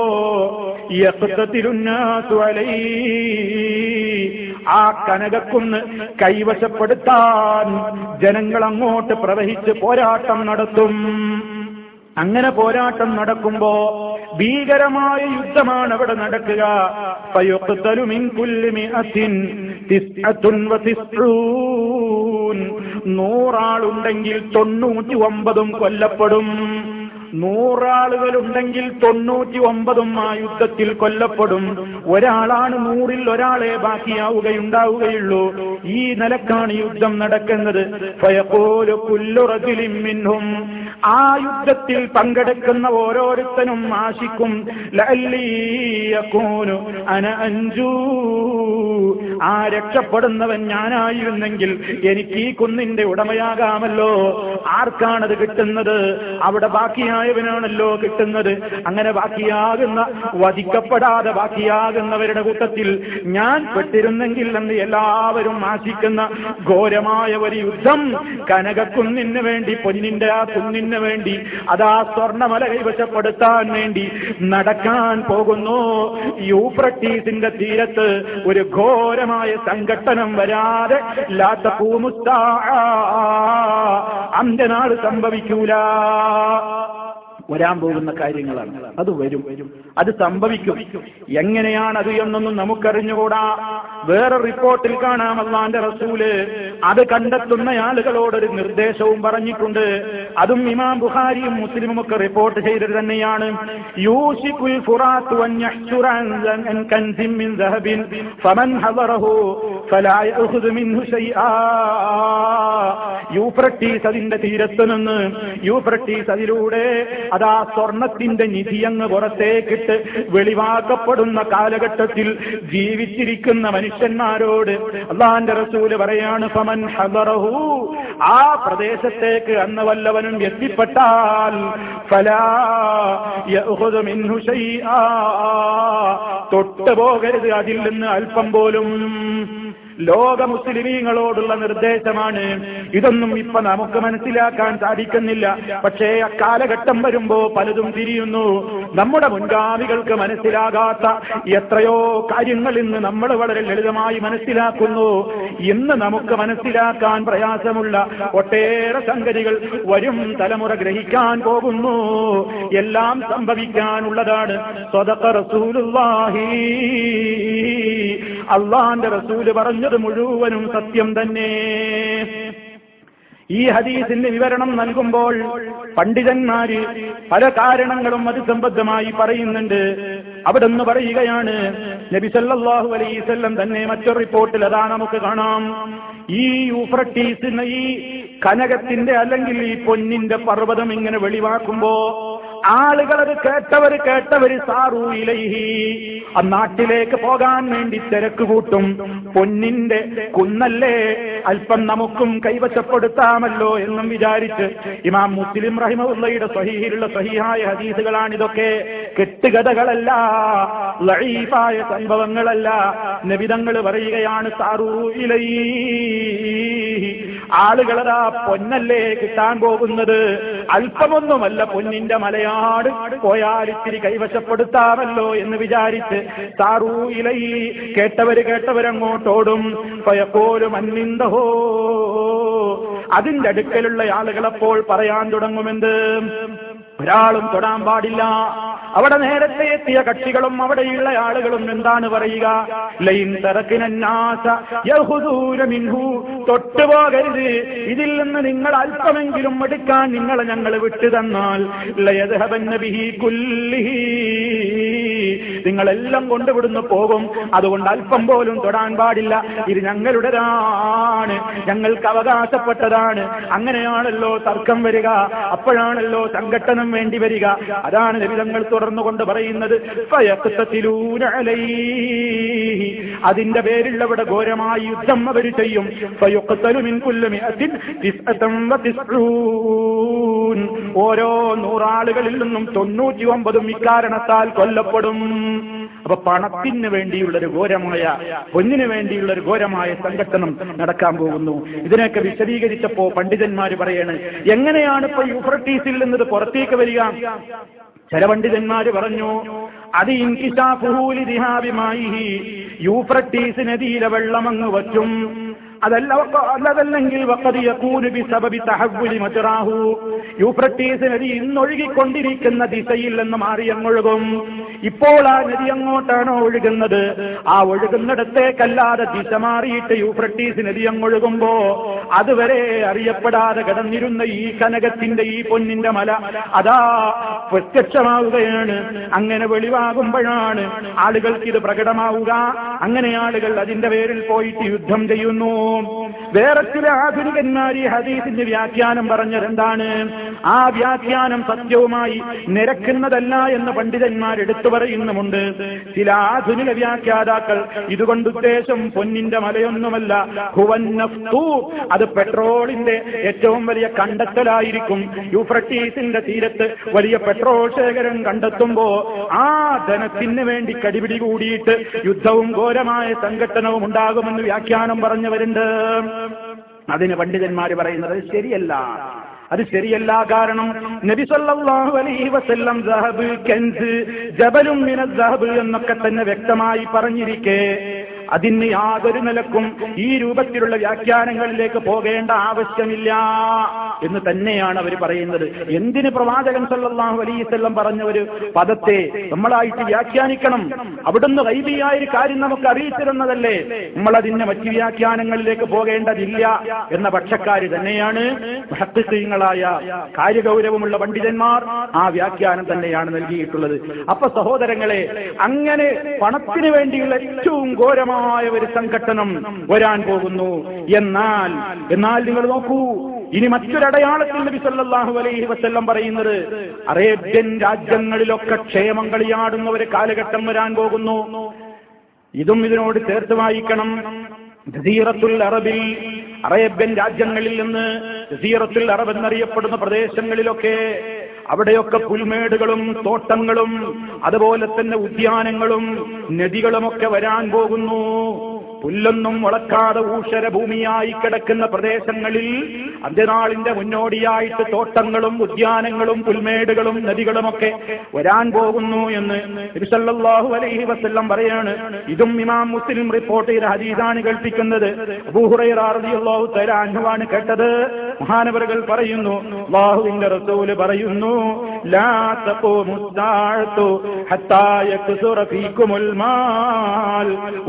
A: യക്തത്തിരുന്നാസു അലൈ ആ കനകക്കുന്ന് കൈവശപ്പെടുത്താൻ ജനങ്ങൾ അങ്ങോട്ട് പ്രവഹിച്ച് പോരാട്ടം നടത്തും അങ്ങനെ പോരാട്ടം നടക്കുമ്പോ ഭീകരമായ യുദ്ധമാണ് അവിടെ നടക്കുക ഫയുഖ്തലു മിൻ കുല്ലി മിഅത്തിൻ തിസ്അത്തുൻ വതിസ്ഊൻ നൂറാളുണ്ടെങ്കിൽ തൊണ്ണൂറ്റി ഒമ്പതും കൊല്ലപ്പെടും നൂറാളുകളുണ്ടെങ്കിൽ തൊണ്ണൂറ്റി ഒമ്പതും ആ യുദ്ധത്തിൽ കൊല്ലപ്പെടും ഒരാളാണ് നൂറിൽ ഒരാളെ ബാക്കിയാവുകയുണ്ടാവുകയുള്ളൂ ഈ നിലക്കാണ് യുദ്ധം നടക്കുന്നത് ഫയഖൂലു കുല്ലു റജുലിൻ മിൻഹും ആ യുദ്ധത്തിൽ പങ്കെടുക്കുന്ന ഓരോരുത്തനും ആശിക്കും ലഅല്ലീ യകൂനു അന അഞ്ചൂ ആ രക്ഷപ്പെടുന്നവൻ ഞാനായിരുന്നെങ്കിൽ എനിക്ക് ഈ കുന്നിന്റെ ഉടമയാകാമല്ലോ ആർക്കാണത് കിട്ടുന്നത് അവിടെ ബാക്കിയായവനാണല്ലോ കിട്ടുന്നത് അങ്ങനെ ബാക്കിയാകുന്ന വധിക്കപ്പെടാതെ ബാക്കിയാകുന്നവരുടെ കൂട്ടത്തിൽ ഞാൻ പെട്ടിരുന്നെങ്കിൽ എന്ന് എല്ലാവരും ആശിക്കുന്ന ഘോരമായ ഒരു യുദ്ധം കനകക്കുന്നിന് വേണ്ടി പൊന്നിന്റെ ആ കുന്നിന് വേണ്ടി അതാ സ്വർണമല കൈവശപ്പെടുത്താൻ വേണ്ടി നടക്കാൻ പോകുന്നു യൂഫ്രട്ടീസിന്റെ തീരത്ത് ഒരു ഘോരമായ സംഘട്ടനം വരാതെ ലാത്ത പൂമുസ്താ അന്ത്യനാൾ സംഭവിക്കൂല വരാൻ പോകുന്ന കാര്യങ്ങളാണ് അത് വരും അത് സംഭവിക്കും എങ്ങനെയാണ് അത് എന്നൊന്നും നമുക്കറിഞ്ഞുകൂടാ വേറെ റിപ്പോർട്ടിൽ കാണാം അള്ളാന്റെ റസൂല് അത് കണ്ടെത്തുന്ന ആളുകളോടൊരു നിർദ്ദേശവും പറഞ്ഞിട്ടുണ്ട് അതും ഇമാം ബുഖാരിയും മുസ്ലിമും ഒക്കെ റിപ്പോർട്ട് ചെയ്തത് തന്നെയാണ് യൂഷിക്കുൽ ഫുറാത്ത് വൻ യഹ്സുറ അൻ കൻസിൻ മിൻ ദഹബിൻ ഫമൻ ഹദറഹു ഫലാ യഅഖുദു മിൻഹു ശൈആ യൂഫ്രട്ടീസ് അതിന്റെ തീരത്ത് നിന്ന് യൂഫ്രട്ടീസ് അതിലൂടെ അതാ സ്വർണത്തിന്റെ നിധിയങ്ങ് പുറത്തേക്കിട്ട് വെളിവാക്കപ്പെടുന്ന കാലഘട്ടത്തിൽ ജീവിച്ചിരിക്കുന്ന മനുഷ്യന്മാരോട് അള്ളാന്റെ റസൂല് പറയാണ് ഫമൻ ഹദറഹു ആ പ്രദേശത്തേക്ക് അന്ന് വല്ലവനും എത്തിപ്പെട്ടാൽ ഫലാ യഅഖുദു മിൻഹു ശൈആ തൊട്ടു പോകരുത് അതിൽ നിന്ന് അല്പം പോലും ലോക മുസ്ലിമീങ്ങളോടുള്ള നിർദ്ദേശമാണ് ഇതൊന്നും ഇപ്പൊ നമുക്ക് മനസ്സിലാക്കാൻ സാധിക്കുന്നില്ല പക്ഷേ അക്കാലഘട്ടം വരുമ്പോ പലതും തിരിയുന്നു നമ്മുടെ മുൻഗാമികൾക്ക് മനസ്സിലാകാത്ത എത്രയോ കാര്യങ്ങൾ ഇന്ന് നമ്മൾ വളരെ ലളിതമായി മനസ്സിലാക്കുന്നു ഇന്ന് നമുക്ക് മനസ്സിലാക്കാൻ പ്രയാസമുള്ള ഒട്ടേറെ സംഗതികൾ വരും തലമുറ ഗ്രഹിക്കാൻ പോകുന്നു എല്ലാം സംഭവിക്കാനുള്ളതാണ് സ്വതക്ക റസൂലുള്ളാഹി അള്ളാന്റെ റസൂല് പറഞ്ഞത് മുഴുവനും സത്യം തന്നെ ഈ ഹദീസിന്റെ വിവരണം നൽകുമ്പോൾ പണ്ഡിതന്മാര് പല കാരണങ്ങളും അത് സംബന്ധമായി പറയുന്നുണ്ട് അവിടെ നിന്ന് പറയുകയാണ് നബി സല്ലല്ലാഹു അലൈവല്ലം തന്നെ മറ്റൊരു റിപ്പോർട്ടിൽ അതാ നമുക്ക് കാണാം ഈ യൂഫ്രട്ടീസ് ഈ കനകത്തിന്റെ അല്ലെങ്കിൽ ഈ പൊന്നിന്റെ പർവ്വതം ഇങ്ങനെ വെളിവാക്കുമ്പോ ആളുകൾ അത് കേട്ടവര് കേട്ടവര് സാറു ഇലൈഹി ആ നാട്ടിലേക്ക് പോകാൻ വേണ്ടി തിരക്ക് കൂട്ടും പൊന്നിന്റെ കുന്നല്ലേ അല്പം നമുക്കും കൈവശപ്പെടുത്താമല്ലോ എന്നും വിചാരിച്ച് ഇമാം മുസ്ലിം റഹിമുള്ളയുടെ സഹീഹിലുള്ള സഹിഹായ ഹദീസുകളാണിതൊക്കെ കെട്ടുകഥകളല്ല ലഈഫായ സംഭവങ്ങളല്ല നബിതങ്ങൾ പറയുകയാണ് സാറു ഇലൈ ആളുകളതാ പൊന്നല്ലേ കിട്ടാൻ പോകുന്നത് അല്പമൊന്നുമല്ല പൊന്നിന്റെ മലയാട് പോയാൽ ഇത്തിരി കൈവശപ്പെടുത്താമല്ലോ എന്ന് വിചാരിച്ച് സാറൂ ഇലൈ കേട്ടവര് കേട്ടവരങ്ങോട്ടോടും പയപ്പോലും അന്നിന്തഹോ അതിന്റെ അടുക്കലുള്ള ആളുകളപ്പോൾ പറയാൻ തുടങ്ങുമെന്ത് ഒരാളും തൊടാൻ പാടില്ല അവിടെ നേരത്തെ എത്തിയ കക്ഷികളും അവിടെയുള്ള ആളുകളും എന്താണ് പറയുക ലൈൻ തറക്കിനാസ മിൻഹു തൊട്ടുപോകരുത് ഇതിൽ നിന്ന് നിങ്ങൾ അല്പമെങ്കിലും എടുക്കാൻ നിങ്ങളെ ഞങ്ങൾ വിട്ടു തന്നാൽ ലയദഹബന്നബിഹി കുല്ലിഹി നിങ്ങളെല്ലാം കൊണ്ടുവിടുന്നു പോകും അതുകൊണ്ട് അല്പം പോലും തൊടാൻ പാടില്ല ഇത് ഞങ്ങളുടേതാണ് ഞങ്ങൾക്ക് അവകാശപ്പെട്ടതാണ് അങ്ങനെയാണല്ലോ തർക്കം വരിക അപ്പോഴാണല്ലോ സംഘട്ടനം വേണ്ടി വരിക അതാണ് ലളിതങ്ങൾ തുടർന്നുകൊണ്ട് പറയുന്നത് ഫയഖ്തതിലൂന അലൈഹി. അതിന്റെ പേരിലവിടെ ഘോരമായ യുദ്ധം അവർ ചെയ്യും ഫയുഖ്തലു മിൻ കുല്ലി മിഅത്തിൻ തിസ്അതൻ വതിസ്ഊൻ. ഓരോ നൂറാളുകളിൽ നിന്നും തൊണ്ണൂറ്റി ഒമ്പതും ഇക്കാരണത്താൽ കൊല്ലപ്പെടും അപ്പൊ പണത്തിന് വേണ്ടിയുള്ള ഒരു ഘോരമായ പൊന്നിന് വേണ്ടിയുള്ള ഒരു ഘോരമായ സംഘട്ടനം നടക്കാൻ പോകുന്നു ഇതിനൊക്കെ വിശദീകരിച്ചപ്പോ പണ്ഡിതന്മാര് പറയാണ് എങ്ങനെയാണ് ഇപ്പൊ യൂഫ്രട്ടീസിൽ നിന്നത് പുറത്തേക്ക് വരിക ചില പണ്ഡിതന്മാര് പറഞ്ഞു അത് ഇൻകിഷാഫുഹൂലി ദിഹാബിമായി യൂഫ്രട്ടീസ് നദിയിലെ വെള്ളം അങ്ങ് വറ്റും അതല്ല വക്ക- അല്ലതല്ലെങ്കിൽ വഖദ് യകൂനു ബിസബബി തഹവ്വുലി മജ്റാഹു യൂഫ്രട്ടീസ് നദി ഇന്നൊഴുകിക്കൊണ്ടിരിക്കുന്ന ദിശയിൽ നിന്ന് മാറി അങ്ങൊഴുകും ഇപ്പോൾ ആ നദി അങ്ങോട്ടാണോ ഒഴുകുന്നത് ആ ഒഴുകുന്നിടത്തേക്കല്ലാതെ ദിശ മാറിയിട്ട് യൂഫ്രട്ടീസ് നദി അങ്ങൊഴുകുമ്പോ അതുവരെ അറിയപ്പെടാതെ കിടന്നിരുന്ന ഈ കനകത്തിന്റെ ഈ പൊന്നിന്റെ മല അതാ പ്രത്യക്ഷമാവുകയാണ് അങ്ങനെ വെളിവാകുമ്പോഴാണ് ആളുകൾക്ക് ഇത് പ്രകടമാവുക അങ്ങനെ ആളുകൾ അതിന്റെ പേരിൽ പോയിട്ട് യുദ്ധം ചെയ്യുന്നു വേറെ ചില ആധുനികന്മാർ ഈ ഹദീസിന്റെ വ്യാഖ്യാനം പറഞ്ഞതെന്താണ് ആ വ്യാഖ്യാനം സത്യവുമായി നിരക്കുന്നതല്ല എന്ന് പണ്ഡിതന്മാർ എടുത്തു പറയുന്നുമുണ്ട് ചില ആധുനിക വ്യാഖ്യാതാക്കൾ ഇതുകൊണ്ട് ഉദ്ദേശം പൊന്നിന്റെ മലയൊന്നുമല്ല ഹുവന്നഫ്തു അത് പെട്രോളിന്റെ ഏറ്റവും വലിയ കണ്ടെത്തലായിരിക്കും യൂഫ്രട്ടീസിന്റെ തീരത്ത് വലിയ പെട്രോൾ ശേഖരം കണ്ടെത്തുമ്പോ ആ ധനത്തിന് വേണ്ടി കടിപിടി കൂടിയിട്ട് യുദ്ധവും ഘോരമായ സംഘട്ടനവും ഉണ്ടാകുമെന്ന് വ്യാഖ്യാനം പറഞ്ഞവരുണ്ട് അതിന് പണ്ഡിതന്മാര് പറയുന്നത് അത് ശരിയല്ല അത് ശരിയല്ല കാരണം നബി സല്ലല്ലാഹു അലൈഹി വസല്ലം സഹബ് കെൻസ് ജബലും മിന സഹബ് എന്നൊക്കെ തന്നെ വ്യക്തമായി പറഞ്ഞിരിക്കെ അതിന് യാതൊരു നിലക്കും ഈ രൂപത്തിലുള്ള വ്യാഖ്യാനങ്ങളിലേക്ക് പോകേണ്ട ആവശ്യമില്ല എന്ന് തന്നെയാണ് അവർ പറയുന്നത് എന്തിന് പ്രവാചകൻ സല്ലല്ലാഹു അലൈഹി വസല്ലം പറഞ്ഞ ഒരു പദത്തെ നമ്മളായിട്ട് വ്യാഖ്യാനിക്കണം അവിടുന്ന് വൈബിയായ ഒരു കാര്യം നമുക്ക് അറിയിച്ചിരുന്നതല്ലേ നമ്മൾ അതിന്റെ മറ്റു വ്യാഖ്യാനങ്ങളിലേക്ക് പോകേണ്ടതില്ല എന്ന പക്ഷക്കാര് തന്നെയാണ് മഹത്വങ്ങളായ കാര്യഗൗരവമുള്ള പണ്ഡിതന്മാർ ആ വ്യാഖ്യാനം തന്നെയാണ് നൽകിയിട്ടുള്ളത് അപ്പൊ സഹോദരങ്ങളെ അങ്ങനെ പണത്തിന് വേണ്ടിയുള്ള ഏറ്റവും ഘോരമായ ഒരു സംഘട്ടനം വരാൻ പോകുന്നു എന്നാൽ എന്നാൽ നിങ്ങൾ നോക്കൂ ഇനി മറ്റൊരടയാളത്തിൽ നബി സല്ലല്ലാഹു അലൈഹി വസല്ലം പറയുന്നത് അറേബ്യൻ രാജ്യങ്ങളിലൊക്കെ ക്ഷേമം കളിയാടുന്ന ഒരു കാലഘട്ടം വരാൻ പോകുന്നു ഇതും ഇതിനോട് ചേർത്ത് വായിക്കണം ജസീറത്തുൽ അറബിൽ അറേബ്യൻ രാജ്യങ്ങളിൽ നിന്ന് ജസീറത്തുൽ അറബ് എന്നറിയപ്പെടുന്ന പ്രദേശങ്ങളിലൊക്കെ അവിടെയൊക്കെ പുൽമേടുകളും തോട്ടങ്ങളും അതുപോലെ തന്നെ ഉദ്യാനങ്ങളും നദികളുമൊക്കെ വരാൻ പോകുന്നു പുല്ലൊന്നും മുളക്കാതെ ഊഷര ഭൂമിയായി കിടക്കുന്ന പ്രദേശങ്ങളിൽ അന്ത്യനാളിന്റെ മുന്നോടിയായിട്ട് തോട്ടങ്ങളും ഉദ്യാനങ്ങളും പുൽമേടുകളും നദികളുമൊക്കെ വരാൻ പോകുന്നു എന്ന് നബി സല്ലല്ലാഹു അലൈഹി വസല്ലം പറയാണ് ഇതും ഇമാം മുസ്ലിം റിപ്പോർട്ട് ചെയ്ത ഹദീസാണ് കേൾപ്പിക്കുന്നത് അബൂ ഹുറൈറ റളിയല്ലാഹു തആല അൻഹുവാണ് കേട്ടത് മഹാനവറുകൾ പറയുന്നു അല്ലാഹുവിന്റെ റസൂല് പറയുന്നു ലാ തഖൂമു الساعة حتى يكثر فيكم المال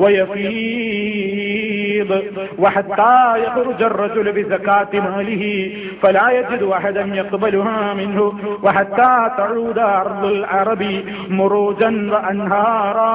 A: ويفيض وحتى يخرج الرجل بزكاة ماله فلا يجد أحدا يقبلها منه وحتى تعود أرض العرب مروجا وأنهارا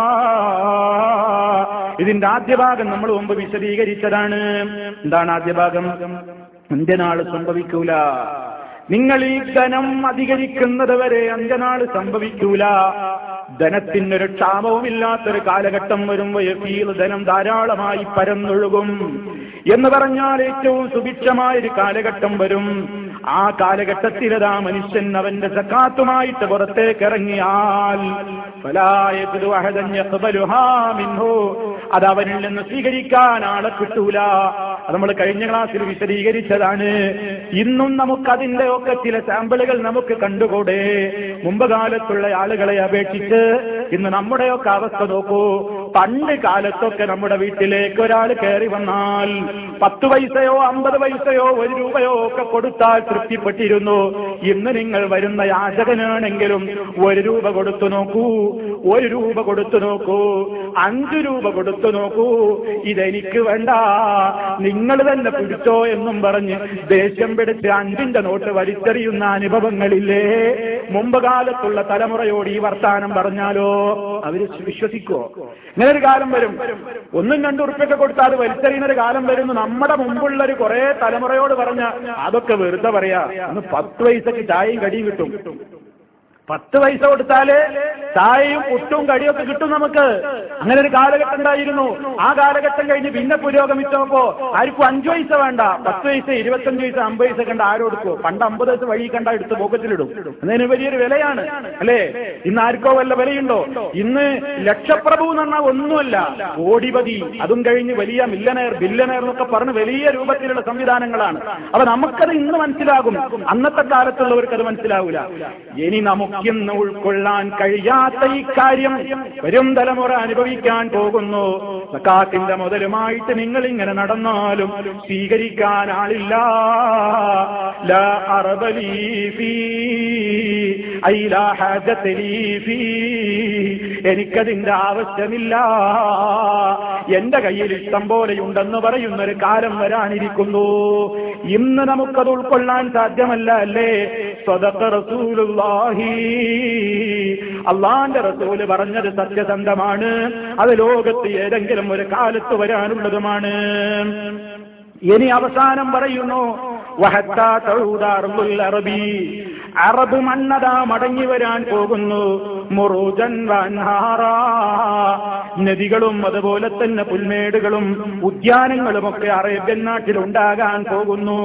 A: ഇതിന്റെ ആദ്യ ഭാഗം നമ്മൾ മുമ്പ് വിശദീകരിച്ചതാണ് എന്താണ് ആദ്യ ഭാഗം അന്ത്യനാള് സംഭവിക്കൂല നിങ്ങൾ ഈ ധനം അധികരിക്കുന്നത് വരെ അന്ത്യനാള് സംഭവിക്കൂല ധനത്തിനൊരു ക്ഷാമവുമില്ലാത്തൊരു കാലഘട്ടം വരുമ്പോൾ യഫീൽ ധനം ധാരാളമായി പരന്നൊഴുകും എന്ന് പറഞ്ഞാൽ ഏറ്റവും സുഭിക്ഷമായ ഒരു കാലഘട്ടം വരും ആ കാലഘട്ടത്തിലതാ മനുഷ്യൻ അവന്റെ സക്കാത്തുമായിട്ട് പുറത്തേക്ക് ഇറങ്ങിയാൽ ഫലായതു അഹദൻ യഖ്ബലുഹാ മിൻഹു അത് അവനിൽ നിന്ന് സ്വീകരിക്കാൻ ആളെ കിട്ടൂല അത് നമ്മൾ കഴിഞ്ഞ ക്ലാസ്സിൽ വിശദീകരിച്ചതാണ് ഇന്നും നമുക്ക് അതിന്റെ ഒക്കെ ചില സാമ്പിളുകൾ നമുക്ക് കണ്ടുകൂടെ മുമ്പ് കാലത്തുള്ള ആളുകളെ അപേക്ഷിച്ച് ഇന്ന് നമ്മുടെയൊക്കെ അവസ്ഥ നോക്കൂ പണ്ട് കാലത്തൊക്കെ നമ്മുടെ വീട്ടിലേക്ക് ഒരാൾ കയറി വന്നാൽ പത്ത് പൈസയോ അമ്പത് പൈസയോ ഒരു രൂപയോ ഒക്കെ കൊടുത്താൽ തൃപ്തിപ്പെട്ടിരുന്നു ഇന്ന് നിങ്ങൾ വരുന്ന യാചകനാണെങ്കിലും ഒരു രൂപ കൊടുത്തു നോക്കൂ ഒരു രൂപ കൊടുത്തു നോക്കൂ അഞ്ചു രൂപ കൊടുത്തു നോക്കൂ ഇതെനിക്ക് വേണ്ട നിങ്ങൾ തന്നെ പിടിച്ചോ എന്നും പറഞ്ഞ് ദേഷ്യം പിടിച്ച് അഞ്ചിന്റെ നോട്ട് വലിച്ചെറിയുന്ന അനുഭവങ്ങളില്ലേ മുമ്പ് കാലത്തുള്ള തലമുറയോട് ഈ വർത്താനം പറഞ്ഞാലോ അവര് വിശ്വസിക്കോ ഇങ്ങനെ ഒരു കാലം വരും ഒന്നും രണ്ടു ഉറുപ്പൊക്കെ കൊടുത്താൽ അത് വലിച്ചെറിയുന്ന ഒരു കാലം വരുന്നു നമ്മുടെ മുമ്പുള്ള ഒരു കുറെ തലമുറയോട് പറഞ്ഞ അതൊക്കെ വെറുതെ പറയാ അന്ന് പത്ത് പൈസക്ക് ചായയും കടിയും കിട്ടും പത്ത് പൈസ കൊടുത്താല് ചായയും പുട്ടും കടിയൊക്കെ കിട്ടും നമുക്ക് അങ്ങനെ ഒരു കാലഘട്ടം ഉണ്ടായിരുന്നു ആ കാലഘട്ടം കഴിഞ്ഞ് പിന്നെ പുരോഗമിച്ചപ്പോ ആർക്കും അഞ്ചു പൈസ വേണ്ട പത്ത് പൈസ ഇരുപത്തഞ്ച് പൈസ അമ്പത് പൈസ കണ്ട ആരോടുക്കോ പണ്ട് അമ്പത് പൈസ വഴി കണ്ട എടുത്ത് പോക്കറ്റിലിടും അതിന് വലിയൊരു വിലയാണ് അല്ലേ ഇന്ന് ആർക്കോ വല്ല വിലയുണ്ടോ ഇന്ന് ലക്ഷപ്രഭു എന്ന് പറഞ്ഞാൽ ഒന്നുമല്ല കോടിപതി അതും കഴിഞ്ഞ് വലിയ മില്ലനയർ ബില്ലനയർ എന്നൊക്കെ പറഞ്ഞ് വലിയ രൂപത്തിലുള്ള സംവിധാനങ്ങളാണ് അപ്പൊ നമുക്കത് ഇന്ന് മനസ്സിലാകും അന്നത്തെ കാലത്തുള്ളവർക്ക് അത് മനസ്സിലാവൂല ഇനി നമുക്ക് നമുക്കിന്ന് ഉൾക്കൊള്ളാൻ കഴിയാത്ത ഇക്കാര്യം വരും തലമുറ അനുഭവിക്കാൻ പോകുന്നു സക്കാത്തിന്റെ മുതലുമായിട്ട് നിങ്ങൾ ഇങ്ങനെ നടന്നാലും സ്വീകരിക്കാൻ ആളില്ല ലാ അറബലീ ഫീ ഐ ലാ ഹാജത്തലീ ഫീ എനിക്കതിന്റെ ആവശ്യമില്ല എന്റെ കയ്യിൽ ഇഷ്ടം പോലെയുണ്ടെന്ന് പറയുന്ന ഒരു കാലം വരാനിരിക്കുന്നു ഇന്ന് നമുക്കത് ഉൾക്കൊള്ളാൻ സാധ്യമല്ല അല്ലേ സ്വതക്ക റസൂലുള്ളാഹി അള്ളാന്റെ റസൂല് പറഞ്ഞത് സത്യസന്ധമാണ് അത് ലോകത്ത് ഏതെങ്കിലും ഒരു കാലത്ത് വരാനുള്ളതുമാണ് ഇനി അവസാനം പറയുന്നു വഹത്താ തൗദാറുൽ അറബി അറബ് മണ്ണതാ മടങ്ങി വരാൻ പോകുന്നു മുറൂജൻ വൻഹാറാ നദികളും അതുപോലെ തന്നെ പുൽമേടുകളും ഉദ്യാനങ്ങളുമൊക്കെ അറേബ്യൻ നാട്ടിൽ ഉണ്ടാകാൻ പോകുന്നു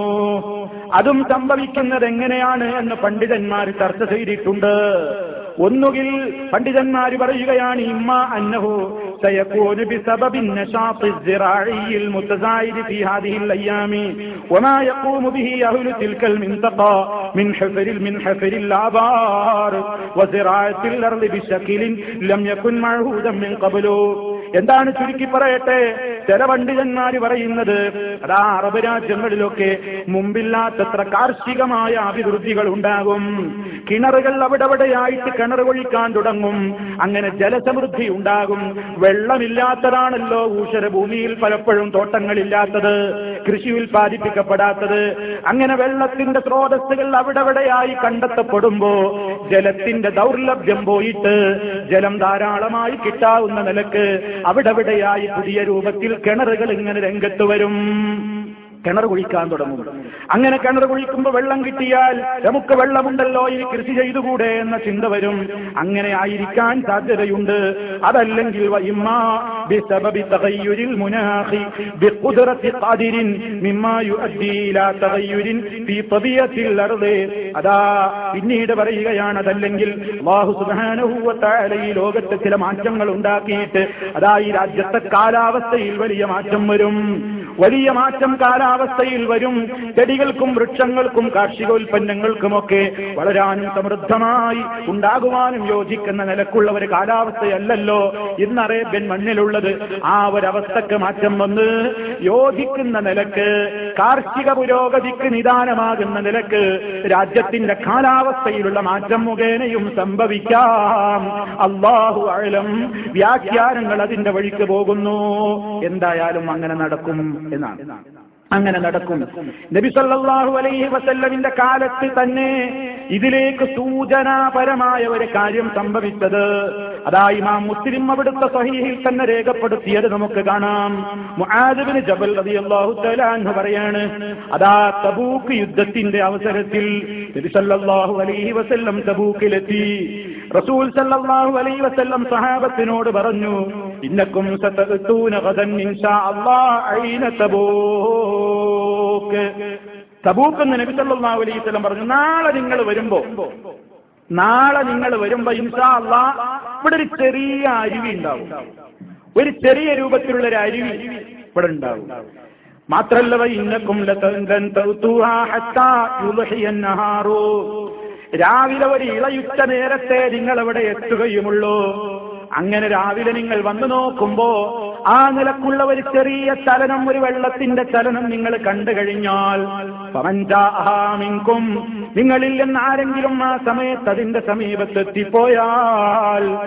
A: അതും സംഭവിക്കുന്നത് എങ്ങനെയാണ് എന്ന് പണ്ഡിതന്മാർ ചർച്ച ചെയ്തിട്ടുണ്ട് ഒന്നുകിൽ പണ്ഡിതന്മാർ പറയുകയാണ് ഇമ്മ അന്നഹു سيكون بسبب النشاط الزراعي المتزايد في هذه الأيام وما يقوم به أهل تلك المنطقة من حفر من حفر الآبار وزراعة الأرض بشكل لم يكن معهودا من قبل എന്താണ് ചുരുക്കി പറയട്ടെ ചില പണ്ഡിതന്മാര് പറയുന്നത് അതാ അറബ് രാജ്യങ്ങളിലൊക്കെ മുമ്പില്ലാത്തത്ര കാർഷികമായ അഭിവൃദ്ധികൾ ഉണ്ടാകും കിണറുകൾ അവിടെവിടെയായിട്ട് കിണർ ഒഴിക്കാൻ തുടങ്ങും അങ്ങനെ ജലസമൃദ്ധി ഉണ്ടാകും വെള്ളമില്ലാത്തതാണല്ലോ ഊഷര ഭൂമിയിൽ പലപ്പോഴും തോട്ടങ്ങളില്ലാത്തത് കൃഷി ഉൽപ്പാദിപ്പിക്കപ്പെടാത്തത് അങ്ങനെ വെള്ളത്തിന്റെ സ്രോതസ്സുകൾ അവിടെവിടെയായി കണ്ടെത്തപ്പെടുമ്പോ ജലത്തിന്റെ ദൗർലഭ്യം പോയിട്ട് ജലം ധാരാളമായി കിട്ടാവുന്ന നിലക്ക് അവിടെവിടെയായി പുതിയ രൂപത്തിൽ കിണറുകൾ ഇങ്ങനെ രംഗത്ത് വരും കിണർ കുഴിക്കാൻ തുടങ്ങും അങ്ങനെ കിണർ കുഴിക്കുമ്പോൾ വെള്ളം കിട്ടിയാൽ നമുക്ക് വെള്ളമുണ്ടല്ലോ ഇനി കൃഷി ചെയ്തുകൂടെ എന്ന ചിന്ത വരും അങ്ങനെ ആയിരിക്കാൻ സാധ്യതയുണ്ട് അതല്ലെങ്കിൽ വഇമ്മാ ബിസബബി തഗയ്യുരിൽ മുനാഖി ബിഖുദ്റത്തി ഖാദിരിൻ മിമ്മാ യുഅദ്ദി ഇലാ തഗയ്യുരിൻ ഫീ തബിയത്തിൽ അർദി അതാ പിന്നീട് പറയുകയാണ് അതല്ലെങ്കിൽ അല്ലാഹു സുബ്ഹാനഹു വ തആല ഈ ലോകത്ത് ചില മാറ്റങ്ങൾ ഉണ്ടാക്കിയിട്ട് അതാ ഈ രാജ്യത്തെ കാലാവസ്ഥയിൽ വലിയ മാറ്റം വരും വലിയ മാറ്റം കാലാവസ്ഥയിൽ വരും ചെടികൾക്കും വൃക്ഷങ്ങൾക്കും കാർഷികോൽപ്പന്നങ്ങൾക്കുമൊക്കെ വളരാനും സമൃദ്ധമായി ഉണ്ടാകുവാനും യോജിക്കുന്ന നിലക്കുള്ള ഒരു കാലാവസ്ഥയല്ലല്ലോ ഇന്ന് അറേബ്യൻ മണ്ണിലുള്ളത് ആ ഒരവസ്ഥക്ക് മാറ്റം വന്ന് യോജിക്കുന്ന നിലക്ക് കാർഷിക പുരോഗതിക്ക് നിദാനമാകുന്ന നിലക്ക് രാജ്യത്തിന്റെ കാലാവസ്ഥയിലുള്ള മാറ്റം മുഖേനയും സംഭവിക്കാം അള്ളാഹു അഴലം വ്യാഖ്യാനങ്ങൾ അതിന്റെ വഴിക്ക് പോകുന്നു എന്തായാലും അങ്ങനെ നടക്കും എന്നാണ് അങ്ങനെ നടക്കും നബി സല്ലല്ലാഹു അലൈഹി വസല്ലമിന്റെ കാലത്ത് തന്നെ ഇതിലേക്ക് സൂചനാപരമായ ഒരു കാര്യം സംഭവിച്ചത് അതാ ഇമാം മുസ്ലിം അവിടുത്തെ സഹീഹിൽ തന്നെ രേഖപ്പെടുത്തിയത് നമുക്ക് കാണാം മുആദിബിന് ജബൽ റളിയല്ലാഹു തആല അൻഹു പറയാണ് അതാ തബൂക്ക് യുദ്ധത്തിന്റെ അവസരത്തിൽ നബി സല്ലല്ലാഹു അലൈഹി വസല്ലം തബൂക്കിലെത്തി റസൂൽ സല്ലല്ലാഹു അലൈഹി വസല്ലം സഹാബത്തിനോട് പറഞ്ഞു ഇന്നക്കും സതഅതൂന ഗദൻ ഇൻഷാ അല്ലാഹ് ഐന തബൂക്ക് തബൂക്ക് എന്ന് നബി സല്ലല്ലാഹു അലൈഹി വസല്ലം പറഞ്ഞു നാളെ നിങ്ങൾ വരുമ്പോ നാളെ നിങ്ങൾ വരുമ്പോ ഇൻഷാ അല്ലാഹ് ഇവിടെ ഒരു ചെറിയ അരുവി ഉണ്ടാവും ഒരു ചെറിയ രൂപത്തിലുള്ള ഒരു അരുവി ഇവിടെ ഉണ്ടാവും മാത്രല്ല ഇന്നക്കും രാവിലെ ഒരു ഇളയുച്ച നേരത്തെ നിങ്ങൾ അവിടെ എത്തുകയുമുള്ളൂ അങ്ങനെ രാവിലെ നിങ്ങൾ വന്നു നോക്കുമ്പോ ആ നിലക്കുള്ള ഒരു ചെറിയ ചലനം ഒരു വെള്ളത്തിന്റെ ചലനം നിങ്ങൾ കണ്ടു കഴിഞ്ഞാൽ പവഞ്ചാഹാമിങ്കും നിങ്ങളിൽ നിന്ന് ആരെങ്കിലും ആ സമയത്ത് അതിന്റെ സമീപത്തെത്തിപ്പോയാൽ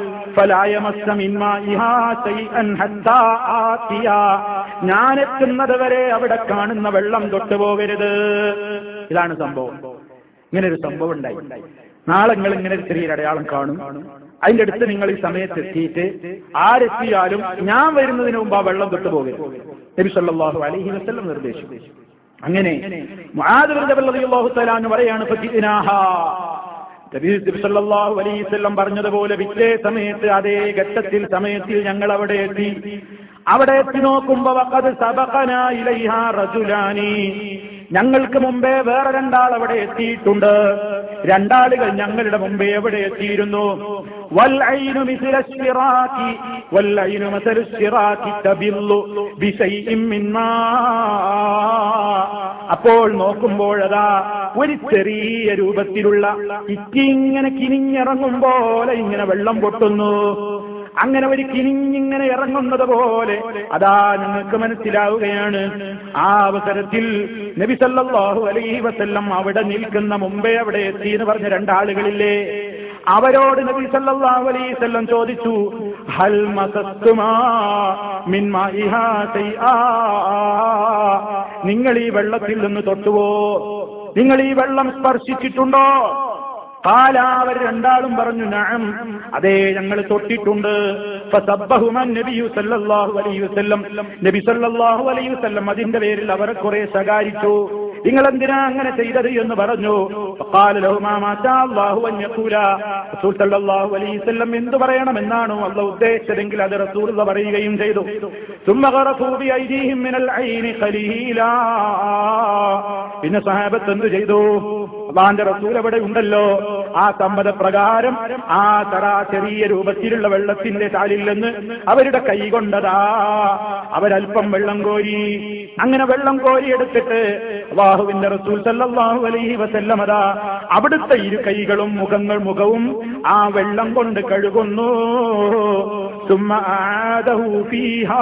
A: ഞാൻ എത്തുന്നത് വരെ അവിടെ കാണുന്ന വെള്ളം തൊട്ടുപോകരുത് ഇതാണ് സംഭവം ഇങ്ങനെ ഒരു സംഭവം ഉണ്ടായി നാളെ നിങ്ങൾ ഇങ്ങനെ ഒരു ചെറിയൊരു അടയാളം കാണും അതിന്റെ അടുത്ത് നിങ്ങൾ ഈ സമയത്ത് എത്തിയിട്ട് ആരെത്തിയാലും ഞാൻ വരുന്നതിന് മുമ്പ് ആ വെള്ളം തൊട്ടു പോകരുത് നബി സല്ലല്ലാഹു അലൈഹി വസല്ലം നിർദ്ദേശിച്ചു അങ്ങനെ മുആദ് തലാന്ന് പറയാണ് സല്ലല്ലാഹു അലൈഹി വസല്ലം പറഞ്ഞതുപോലെ പിറ്റേ സമയത്ത് അതേ ഘട്ടത്തിൽ സമയത്തിൽ ഞങ്ങൾ അവിടെ എത്തി അവിടെ എത്തി നോക്കുമ്പോ വഖദ് സബഖനാ ഇലൈഹാ റജുലാനി ഞങ്ങൾക്ക് മുമ്പേ വേറെ രണ്ടാൾ അവിടെ എത്തിയിട്ടുണ്ട് രണ്ടാളുകൾ ഞങ്ങളുടെ മുമ്പേ എവിടെ എത്തിയിരുന്നു വൽഐനു മിസ്ല الشراك والعين مثل الشراك تبل بشيء من ماء അപ്പോൾ നോക്കുമ്പോഴതാ ഒരു ചെറിയ രൂപത്തിലുള്ള ഇറ്റി ഇങ്ങനെ കിനിഞ്ഞിറങ്ങും പോലെ ഇങ്ങനെ വെള്ളം പൊട്ടുന്നു അങ്ങനെ ഒരു കിനിഞ്ഞിങ്ങനെ ഇറങ്ങുന്നത് പോലെ അതാ നിങ്ങൾക്ക് മനസ്സിലാവുകയാണ് ആ അവസരത്തിൽ നബി സല്ലല്ലാഹു അലൈഹി വസല്ലം അവിടെ നിൽക്കുന്ന മുമ്പേ അവിടെ എത്തി എന്ന് പറഞ്ഞ രണ്ടാളുകളില്ലേ അവരോട് നബി സല്ലല്ലാഹു അലൈഹി വസല്ലം ചോദിച്ചു ഹൽ മസസ്തുമാ മിൻ മാഇഹാ ശൈആ നിങ്ങൾ ഈ വെള്ളത്തിൽ നിന്ന് തൊട്ടുവോ നിങ്ങൾ ഈ വെള്ളം സ്പർശിച്ചിട്ടുണ്ടോ കാല അവർ രണ്ടാളും പറഞ്ഞു നഅം അതെ ഞങ്ങൾ തൊട്ടിട്ടുണ്ട് ഫസബ്ബഹുമൻ നബിയു സല്ലല്ലാഹു അലൈഹി വസല്ലം നബി സല്ലല്ലാഹു അലൈഹി വസല്ലം അതിന്റെ പേരിൽ അവരെ കുറെ ശകാരിച്ചു നിങ്ങൾ എന്തിനാ അങ്ങനെ ചെയ്തത് എന്ന് പറഞ്ഞു ഫഖാല ലഹുമാ മാ ശാ അല്ലാഹു അൻ യഖൂല റസൂൽ സല്ലല്ലാഹു അലൈഹി വസല്ലം എന്ത് പറയണമെന്നാണോ അള്ളാഹ് ഉദ്ദേശിച്ചതെങ്കിൽ അത് റസൂൽ പറയുകയും ചെയ്തു ثم غرفوا بأيديهم من العين خليلا പിന്നെ സഹാബത്ത് എന്ത് ചെയ്തു അള്ളാന്റെ റസൂൽ അവിടെ ഉണ്ടല്ലോ ആ സമ്മതപ്രകാരം ആ തറ ചെറിയ രൂപത്തിലുള്ള വെള്ളത്തിന്റെ താലിൽ നിന്ന് അവരുടെ കൈ കൊണ്ടതാ അവരല്പം വെള്ളം കോരി അങ്ങനെ വെള്ളം കോരി എടുത്തിട്ട് അള്ളാഹുവിന്റെ റസൂൽ സല്ലല്ലാഹു അലൈഹി വസല്ലമതാ അവിടുത്തെ ഇരു കൈകളും മുഖങ്ങൾ മുഖവും ആ വെള്ളം കൊണ്ട് കഴുകുന്നു ثم أعاده فيها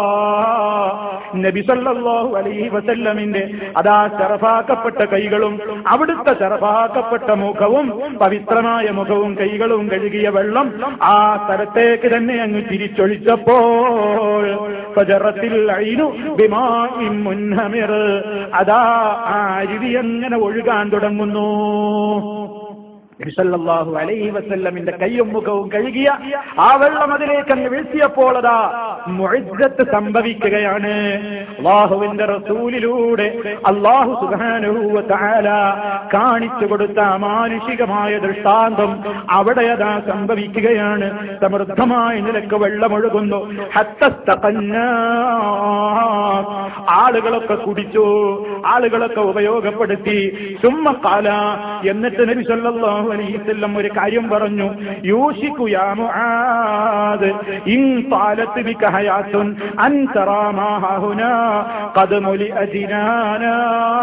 A: നബി സല്ലല്ലാഹു അലൈഹി വസല്ലമിന്റെ അതാ ശറഫാക്കപ്പെട്ട കൈകളും അവിടുത്തെ ശറഫാക്കപ്പെട്ട മുഖവും പവിത്രമായ മുഖവും കൈകളും കഴുകിയ വെള്ളം ആ സ്ഥലത്തേക്ക് തന്നെ അങ്ങ് തിരിച്ചൊഴിച്ചപ്പോൾ ഫജറത്തിൽ ഐനു ബിമാഇൻ മുൻഹമിർ അതാ ആ അരുവി അങ്ങനെ ഒഴുകാൻ തുടങ്ങുന്നു നബിസല്ലാഹു അലൈഹി വസല്ലമിന്റെ കയ്യും മുഖവും കഴുകിയ ആ വെള്ളം അതിലേക്ക് അങ്ങ് വീഴ്ത്തിയപ്പോൾ അതാ മുഴത്ത് സംഭവിക്കുകയാണ് അള്ളാഹുവിന്റെ റസൂലിലൂടെ അള്ളാഹു സുഖാനുഭൂവ താല കാണിച്ചു കൊടുത്ത മാനുഷികമായ ദൃഷ്ടാന്തം അവിടെ അതാ സംഭവിക്കുകയാണ് സമൃദ്ധമായ നിലക്ക് വെള്ളമൊഴുകുന്നു ഹത്തസ്തഖന്ന ആളുകളൊക്കെ കുടിച്ചു ആളുകളൊക്കെ ഉപയോഗപ്പെടുത്തി സുമ്മക്കാല എന്നിട്ട് നബി സല്ലല്ലാഹു അലൈഹി വസല്ലം ഒരു കാര്യം പറഞ്ഞു യൂഷിക്കു യാ മുആദ് ഇൻ ത്വാലത് ബിക ഹയാത്തുൻ അൻ തറാ മാ ഹുനാ ഖദ് മുലിഅ ജിനാനാ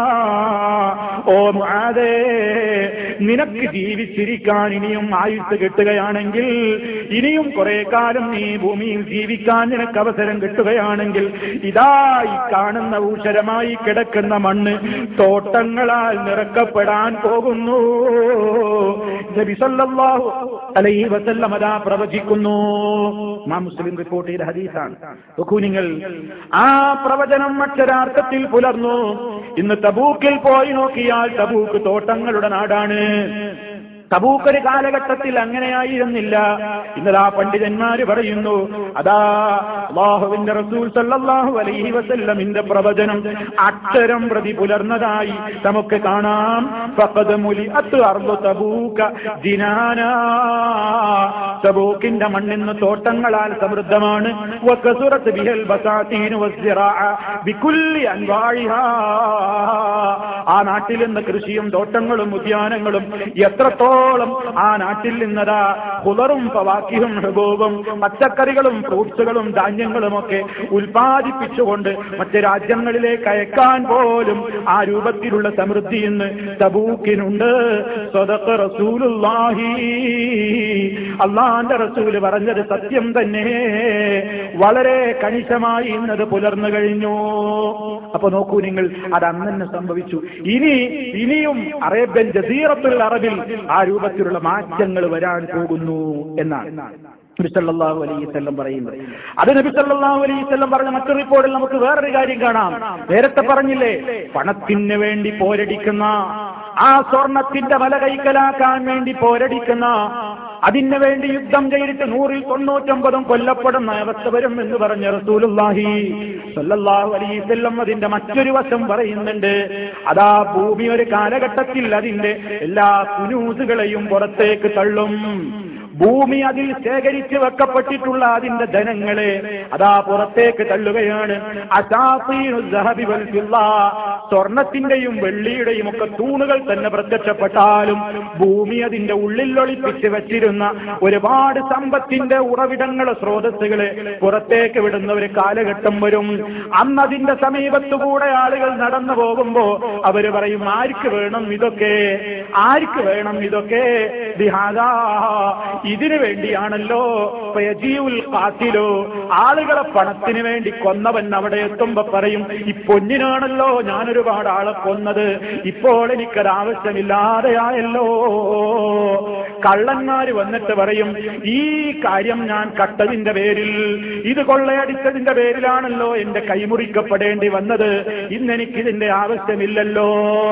A: ഓ മുആദേ നിനക്ക് ജീവിച്ചിരിക്കാൻ ഇനിയും ആയുസ് കിട്ടുകയാണെങ്കിൽ ഇനിയും കുറെ കാലം നീ ഭൂമിയിൽ ജീവിക്കാൻ നിനക്ക് അവസരം കിട്ടുകയാണെങ്കിൽ ഇതാ ഈ കാണുന്ന ഊഷരമായി കിടക്കുന്ന മണ്ണ് തോട്ടങ്ങളാൽ നിറക്കപ്പെടാൻ പോകുന്നു നബി സല്ലല്ലാഹു അലൈഹി വസല്ലം അതാ പ്രവചിക്കുന്നു മാ മുസ്ലിം റിപ്പോർട്ട് ചെയ്ത ഹദീസാണ് നോക്കൂ നിങ്ങൾ ആ പ്രവചനം അക്ഷരാർത്ഥത്തിൽ പുലർന്നു ഇന്ന് തബൂക്കിൽ പോയി നോക്കിയാൽ തബൂക്ക് തോട്ടങ്ങളുടെ നാടാണ് തബൂക്ക് ഒരു കാലഘട്ടത്തിൽ അങ്ങനെയായിരുന്നില്ല ഇന്നലെ ആ പണ്ഡിതന്മാര് പറയുന്നു അതാ അള്ളാഹുവിന്റെ റസൂൽ സല്ലല്ലാഹു അലൈഹി വസല്ലമിന്റെ പ്രവചനം അക്ഷരം പ്രതി പുലർന്നതായി നമുക്ക് കാണാം ഫഖദ് മുലിഅത്ത് അർളു തബൂക ജിനാനാ തബൂക്കിന്റെ മണ്ണിന്ന് തോട്ടങ്ങളാൽ സമൃദ്ധമാണ് വകസുറത്ത് ബിഹൽ ബസാതീനു വസ്സിറാഅ ബികുല്ലി അൻവാഇഹാ ആ നാട്ടിൽ നിന്ന് കൃഷിയും തോട്ടങ്ങളും ഉദ്യാനങ്ങളും എത്രത്തോളം ആ നാട്ടിൽ നിന്നതാ കുളറും പവാക്കിയും ഹൃബോവും പച്ചക്കറികളും ഫ്രൂട്ട്സുകളും ധാന്യങ്ങളും ഒക്കെ ഉൽപ്പാദിപ്പിച്ചുകൊണ്ട് മറ്റ് രാജ്യങ്ങളിലേക്ക് അയക്കാൻ പോലും ആ രൂപത്തിലുള്ള സമൃദ്ധി ഇന്ന് തബൂക്കിനുണ്ട് സ്വതക്ക് റസൂലുള്ളാഹി അള്ളാന്റെ റസൂല് പറഞ്ഞത് സത്യം തന്നെ വളരെ കണിശമായി ഇന്നത് പുലർന്നു കഴിഞ്ഞു അപ്പൊ നോക്കൂ നിങ്ങൾ അത് അന്ന് തന്നെ സംഭവിച്ചു ഇനി ഇനിയും അറേബ്യൻ ജസീറത്തുൽ അറബിൽ ആ രൂപത്തിലുള്ള മാറ്റങ്ങൾ വരാൻ പോകുന്നു എന്നാണ് നബി സല്ലല്ലാഹു അലൈഹി വസല്ലം പറയുന്നത് അത് നബി സല്ലല്ലാഹു അലൈഹി വസല്ലം പറഞ്ഞ മറ്റൊരു റിപ്പോർട്ടിൽ നമുക്ക് വേറൊരു കാര്യം കാണാം നേരത്തെ പറഞ്ഞില്ലേ പണത്തിന് വേണ്ടി പോരടിക്കുന്ന ആ സ്വർണത്തിന്റെ മല കൈക്കലാക്കാൻ വേണ്ടി പോരടിക്കുന്ന അതിന് വേണ്ടി യുദ്ധം ചെയ്തിട്ട് നൂറിൽ തൊണ്ണൂറ്റൊമ്പതും കൊല്ലപ്പെടുന്ന അവസ്ഥ വരും എന്ന് പറഞ്ഞ റസൂലുള്ളാഹി സല്ലല്ലാഹു അലൈഹി വസല്ലം അതിന്റെ മറ്റൊരു വശം പറയുന്നുണ്ട് അതാ ഭൂമി ഒരു കാലഘട്ടത്തിൽ അതിന്റെ എല്ലാ കുനൂസുകളെയും പുറത്തേക്ക് തള്ളും ഭൂമി അതിൽ ശേഖരിച്ചു വെക്കപ്പെട്ടിട്ടുള്ള അതിന്റെ ധനങ്ങളെ അതാ പുറത്തേക്ക് തള്ളുകയാണ് അശാത്തീനു ദഹബി വൽ ഫിദ്ദ. സ്വർണത്തിന്റെയും വെള്ളിയുടെയും ഒക്കെ തൂണുകൾ തന്നെ പ്രത്യക്ഷപ്പെട്ടാലും ഭൂമി അതിന്റെ ഉള്ളിൽ ഒളിപ്പിച്ച് വെച്ചിരുന്ന ഒരുപാട് സമ്പത്തിന്റെ ഉറവിടങ്ങളെ സ്രോതസ്സുകളെ പുറത്തേക്ക് വിടുന്ന ഒരു കാലഘട്ടം വരും അന്ന് അതിന്റെ സമീപത്തുകൂടെ ആളുകൾ നടന്നു പോകുമ്പോ അവര് പറയും ആർക്ക് വേണം ഇതൊക്കെ ആർക്ക് വേണം ഇതൊക്കെ ബിഹാദാ ഇതിനു വേണ്ടിയാണല്ലോ ഫയജീഉൽ ഖാത്തിലോ ആളുകളെ പണത്തിന് വേണ്ടി കൊന്നവൻ അവിടെ എത്തുമ്പോ പറയും ഈ പൊന്നിനാണല്ലോ ഞാൻ ഒരുപാട് ആളെ കൊന്നത് ഇപ്പോൾ എനിക്കത് ആവശ്യമില്ലാതെയായല്ലോ കള്ളന്മാര് വന്നിട്ട് പറയും ഈ കാര്യം ഞാൻ കട്ടതിന്റെ പേരിൽ ഇത് കൊള്ളയടിച്ചതിന്റെ പേരിലാണല്ലോ എന്റെ കൈമുറിക്കപ്പെടേണ്ടി വന്നത് ഇന്നെനിക്കിതിന്റെ ആവശ്യമില്ലല്ലോ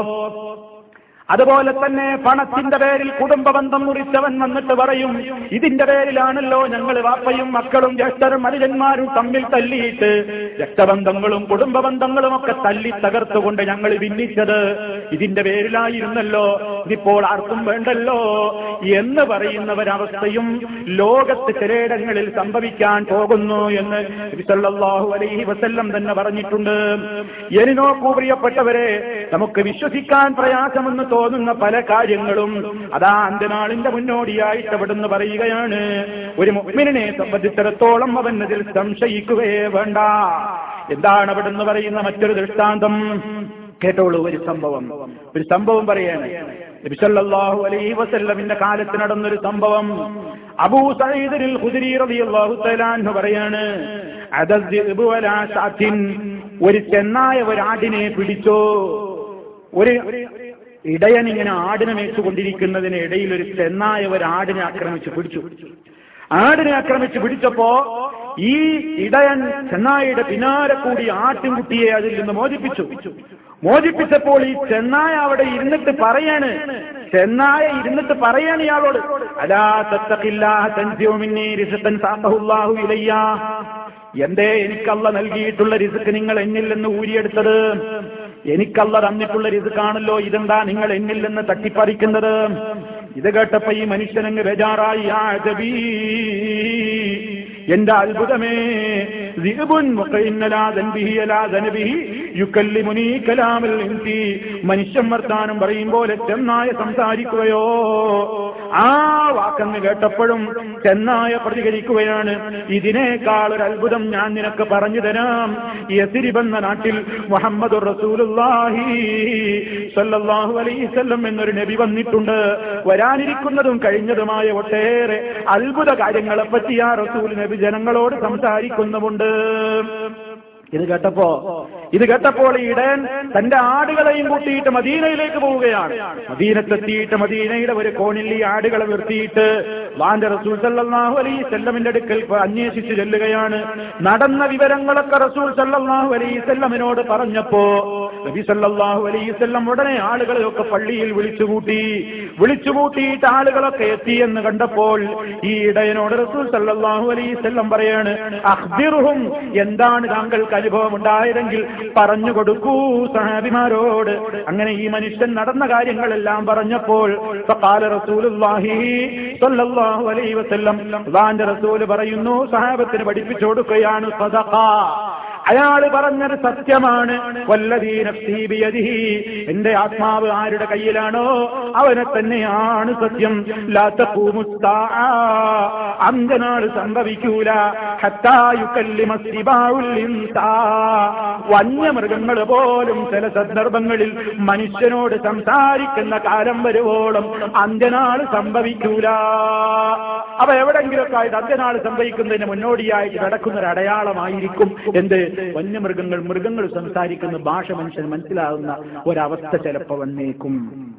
A: അതുപോലെ തന്നെ പണത്തിന്റെ പേരിൽ കുടുംബ ബന്ധം മുറിച്ചവൻ വന്നിട്ട് പറയും ഇതിന്റെ പേരിലാണല്ലോ ഞങ്ങൾ വാപ്പയും മക്കളും ജ്യേഷ്ഠരും അനുജന്മാരും തമ്മിൽ തല്ലിയിട്ട് രക്തബന്ധങ്ങളും കുടുംബ ബന്ധങ്ങളും ഒക്കെ തല്ലി തകർത്തുകൊണ്ട് ഞങ്ങൾ ഭിന്നിച്ചത് ഇതിന്റെ പേരിലായിരുന്നല്ലോ ഇതിപ്പോൾ ആർക്കും വേണ്ടല്ലോ എന്ന് പറയുന്ന ഒരവസ്ഥയും ലോകത്ത് ചിലയിടങ്ങളിൽ സംഭവിക്കാൻ പോകുന്നു എന്ന് നബി സല്ലല്ലാഹു അലൈഹി വസല്ലം തന്നെ പറഞ്ഞിട്ടുണ്ട് ഇനി നോക്കൂ പ്രിയപ്പെട്ടവരെ നമുക്ക് വിശ്വസിക്കാൻ പ്രയാസമെന്ന് തോന്നുന്ന പല കാര്യങ്ങളും അതാ അന്ത്യനാളിന്റെ മുന്നോടിയായിട്ട് അവിടുന്ന് പറയുകയാണ് ഒരു മുഅ്മിനിനെ സംബന്ധിച്ചിടത്തോളം അവൻ അതിൽ സംശയിക്കുകയേ വേണ്ട എന്താണ് അവിടുന്ന് പറയുന്ന മറ്റൊരു ദൃഷ്ടാന്തം കേട്ടോളൂ ഒരു സംഭവം ഒരു സംഭവം പറയാണ് നബി സല്ലല്ലാഹു അലൈഹി വസല്ലമിന്റെ കാലത്ത് നടന്നൊരു സംഭവം അബൂ സഈദിൽ ഖുദരി റളിയല്ലാഹു തആല അൻഹു പറയാണ് അദദ്ദിബു വലാ ശാത്തിൻ ഒരു ചെന്നായ ഒരു ആടിനെ പിടിച്ചോ ഒരു ഇടയൻ ഇങ്ങനെ ആടിനെ മേച്ചുകൊണ്ടിരിക്കുന്നതിന് ഇടയിൽ ഒരു ചെന്നായ ഒരു ആടിനെ ആക്രമിച്ച് പിടിച്ചു ആടിനെ ആക്രമിച്ച് പിടിച്ചപ്പോ ഈ ഇടയൻ ചെന്നായയുടെ പിന്നാലെ കൂടി ആട്ടിൻകുട്ടിയെ അതിൽ നിന്ന് മോചിപ്പിച്ചു മോചിപ്പിച്ചപ്പോൾ ഈ ചെന്നായ അവിടെ ഇരുന്നിട്ട് പറയാണ് ചെന്നായ ഇരുന്നിട്ട് പറയാണ് ഇയാളോട് അലാ തത്തഖില്ലാഹ തൻസിഉ മിന്നീ റിസ്ഖൻ സാഖഹുല്ലാഹു ഇലയ്യ എന്തേ എനിക്കല്ല നൽകിയിട്ടുള്ള റിസ്ക് നിങ്ങൾ എന്നിൽ നിന്ന് ഊരിയെടുത്തത് എനിക്കല്ല തന്നിട്ടുള്ള റിസ്ക്കാണല്ലോ ഇതെന്താ നിങ്ങൾ എന്നിൽ നിന്ന് തട്ടിപ്പറിക്കുന്നത് ഇത് കേട്ടപ്പോ ഈ മനുഷ്യനങ്ങ് ബേജാറായി ആ ജബീ എന്റെ അത്ഭുതമേ ദിഅ്ബുൻ വഖഇന്നലാ ദൻബിഹി അലാ ദനബിഹി യുകല്ലിമുനി കലാമൽ ഇൻസി മനുഷ്യൻ വർത്താനം പറയും പോലെ ചെന്നായ സംസാരിക്കുകയോ ആ വാക്കെന്ന് കേട്ടപ്പോഴും ചെന്നായ പ്രതികരിക്കുകയാണ് ഇതിനേക്കാൾ ഒരു അത്ഭുതം ഞാൻ നിനക്ക് പറഞ്ഞു തരാം യസിരിബ് എന്ന നാട്ടിൽ മുഹമ്മദ് റസൂലുള്ളാഹി സല്ലല്ലാഹു അലൈഹി വസല്ലം എന്നൊരു നബി വന്നിട്ടുണ്ട് വരാനിരിക്കുന്നതും കഴിഞ്ഞതുമായ ഒട്ടേറെ അത്ഭുത കാര്യങ്ങളെ പറ്റി ആ റസൂൽ നബി ജനങ്ങളോട് സംസാരിക്കുന്നുമുണ്ട് ഇത് കേട്ടപ്പോ ഇത് കേട്ടപ്പോൾ ഈ ഇടയൻ തന്റെ ആടുകളെയും കൂട്ടിയിട്ട് മദീനയിലേക്ക് പോവുകയാണ് മദീനത്തെത്തിയിട്ട് മദീനയുടെ ഒരു കോണിൽ ഈ ആടുകളെ നിർത്തിയിട്ട് വാന്റെ റസൂൽ സല്ലല്ലാഹു അലൈഹി സല്ലമിന്റെ അടുക്കൽ പ- അന്വേഷിച്ച് ചെല്ലുകയാണ് നടന്ന വിവരങ്ങളൊക്കെ റസൂൽ സല്ലല്ലാഹു അലൈഹി സല്ലമിനോട് പറഞ്ഞപ്പോ നബി സല്ലല്ലാഹു അലൈഹി സല്ലം ഉടനെ ആളുകളെയൊക്കെ പള്ളിയിൽ വിളിച്ചുകൂട്ടി വിളിച്ചുകൂട്ടിയിട്ട് ആളുകളൊക്കെ എത്തി എന്ന് കണ്ടപ്പോൾ ഈ ഇടയനോട് റസൂൽ സല്ലല്ലാഹു അലൈഹി സല്ലം പറയാണ് അഖ്ബിറുഹും എന്താണ് താങ്കൾക്ക് അനുഭവം ഉണ്ടായതെങ്കിൽ പറഞ്ഞു കൊടുക്കൂ സഹാബിമാരോട് അങ്ങനെ ഈ മനുഷ്യൻ നടന്ന കാര്യങ്ങളെല്ലാം പറഞ്ഞപ്പോൾ ഫഖാല റസൂലുള്ളാഹി സ്വല്ലല്ലാഹു അലൈഹി വസല്ലം അള്ളാന്റെ റസൂല് പറയുന്നു സഹാബത്തിന് പഠിപ്പിച്ചു കൊടുക്കുകയാണ് സദഖ അയാള് പറഞ്ഞത് സത്യമാണ് വല്ലതീ നഫ്സീ ബിയദിഹി എന്റെ ആത്മാവ് ആരുടെ കയ്യിലാണോ അവനെ തന്നെയാണ് സത്യം ലാ തഖൂമു സ്സാഅ. അന്ത്യനാൾ സംഭവിക്കൂല ഹത്താ യുകല്ലിമ സിബാഉൽ ഇൻസാ. വന്യമൃഗങ്ങൾ പോലും ചില സന്ദർഭങ്ങളിൽ മനുഷ്യനോട് സംസാരിക്കുന്ന കാലം വരുവോളം അന്ത്യനാൾ സംഭവിക്കൂല അപ്പൊ എവിടെങ്കിലുമൊക്കെ ആയിട്ട് അന്ത്യനാൾ സംഭവിക്കുന്നതിന് മുന്നോടിയായിട്ട് നടക്കുന്ന ഒരു അടയാളമായിരിക്കും എന്ത് വന്യമൃഗങ്ങൾ മൃഗങ്ങൾ സംസാരിക്കുന്ന ഭാഷ മനുഷ്യൻ മനസ്സിലാകുന്ന ഒരവസ്ഥ ചിലപ്പോ വന്നേക്കും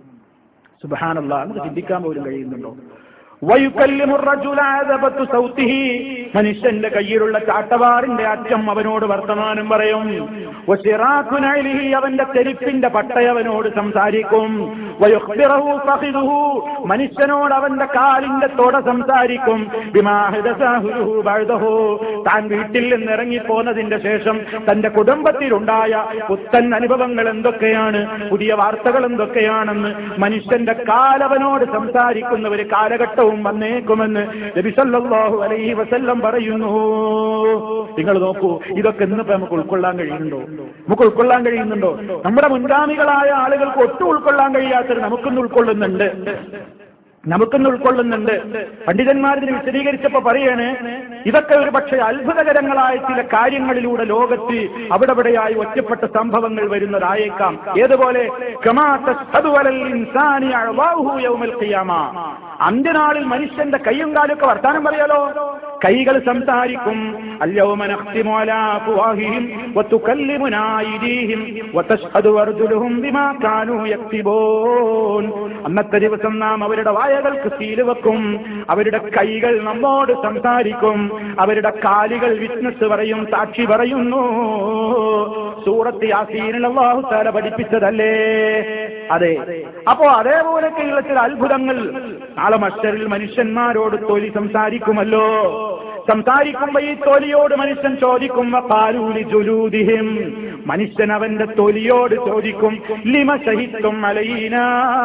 A: സുബാനല്ല നമുക്ക് ചിന്തിക്കാൻ പോലും കഴിയുന്നുണ്ടോ വയുക്കല്ലിമു الرجل عذبة صوته മനുഷ്യന്റെ കയ്യിലുള്ള ചാട്ടവാറിന്റെ അറ്റം അവനോട് വർത്തമാനം പറയും വശിറാഖു നഅലിഹി അവന്റെ ചെരുപ്പിന്റെ പട്ടയവനോട് സംസാരിക്കും വയുഖ്ബിറഹു ഫഖിദുഹു മനുഷ്യനോട് അവന്റെ കാലിന്റെ തൊട സംസാരിക്കും ബിമാ ഹദസഹുഹു ബഅദഹു താൻ വീട്ടിൽ നിന്ന് ഇറങ്ങിപ്പോന്നതിന്റെ ശേഷം തന്റെ കുടുംബത്തിലുണ്ടായ പുത്തൻ അനുഭവങ്ങൾ എന്തൊക്കെയാണ് പുതിയ വാർത്തകൾ എന്തൊക്കെയാണെന്ന് മനുഷ്യന്റെ കാലവനോട് സംസാരിക്കുന്ന ഒരു കാലഘട്ടം കാലഘട്ടവും വന്നേക്കുമെന്ന് നബി സല്ലല്ലാഹു അലൈഹി വസല്ലം പറയുന്നു നിങ്ങൾ നോക്കൂ ഇതൊക്കെ ഇന്നിപ്പോ നമുക്ക് ഉൾക്കൊള്ളാൻ കഴിയുന്നുണ്ടോ നമുക്ക് ഉൾക്കൊള്ളാൻ കഴിയുന്നുണ്ടോ നമ്മുടെ മുൻഗാമികളായ ആളുകൾക്ക് ഒട്ടും ഉൾക്കൊള്ളാൻ കഴിയാത്തത് നമുക്കൊന്ന് ഉൾക്കൊള്ളുന്നുണ്ട് നമുക്കൊന്ന് ഉൾക്കൊള്ളുന്നുണ്ട് പണ്ഡിതന്മാർ ഇതിന് വിശദീകരിച്ചപ്പോ പറയാണ് ഇതൊക്കെ ഒരു പക്ഷേ അത്ഭുതകരങ്ങളായ ചില കാര്യങ്ങളിലൂടെ ലോകത്ത് അവിടെ ഇവിടെയായി ഒറ്റപ്പെട്ട സംഭവങ്ങൾ വരുന്നതായേക്കാം ഏതുപോലെ കമാ തശ്ഹദു അലൽ ഇൻസാനി അഅ്വാഹു യൗമൽ ഖിയാമ അന്ത്യനാളിൽ മനുഷ്യന്റെ കൈയും കാലൊക്കെ വർത്താനം പറയാലോ കൈകൾ സംസാരിക്കും اليوم نختم على أفواههم وتكلمنا أيديهم وتشهد أرجلهم بما كانوا يكسبون അന്നത്തെ ദിവസം നാം അവരുടെ വായകൾക്ക് സീല് വെക്കും അവരുടെ കൈകൾ നമ്മോട് സംസാരിക്കും അവരുടെ കാലുകൾ വിറ്റ്നസ് പറയും സാക്ഷി പറയുന്നു സൂറത്ത് യാസീനിൽ അള്ളാഹു താല പഠിപ്പിച്ചതല്ലേ അതെ അപ്പോ അതേപോലൊക്കെയുള്ള ചില അത്ഭുതങ്ങൾ നാളെ മഷറിൽ മനുഷ്യന്മാരോട് തൊലി സംസാരിക്കുമല്ലോ സംസാരിക്കുമ്പോ ഈ തൊലിയോട് മനുഷ്യൻ ചോദിക്കും കാലൂലി ജുലൂദിഹിം മനുഷ്യൻ അവന്റെ തൊലിയോട് ചോദിക്കും ലിമ സഹിത്തും അലൈന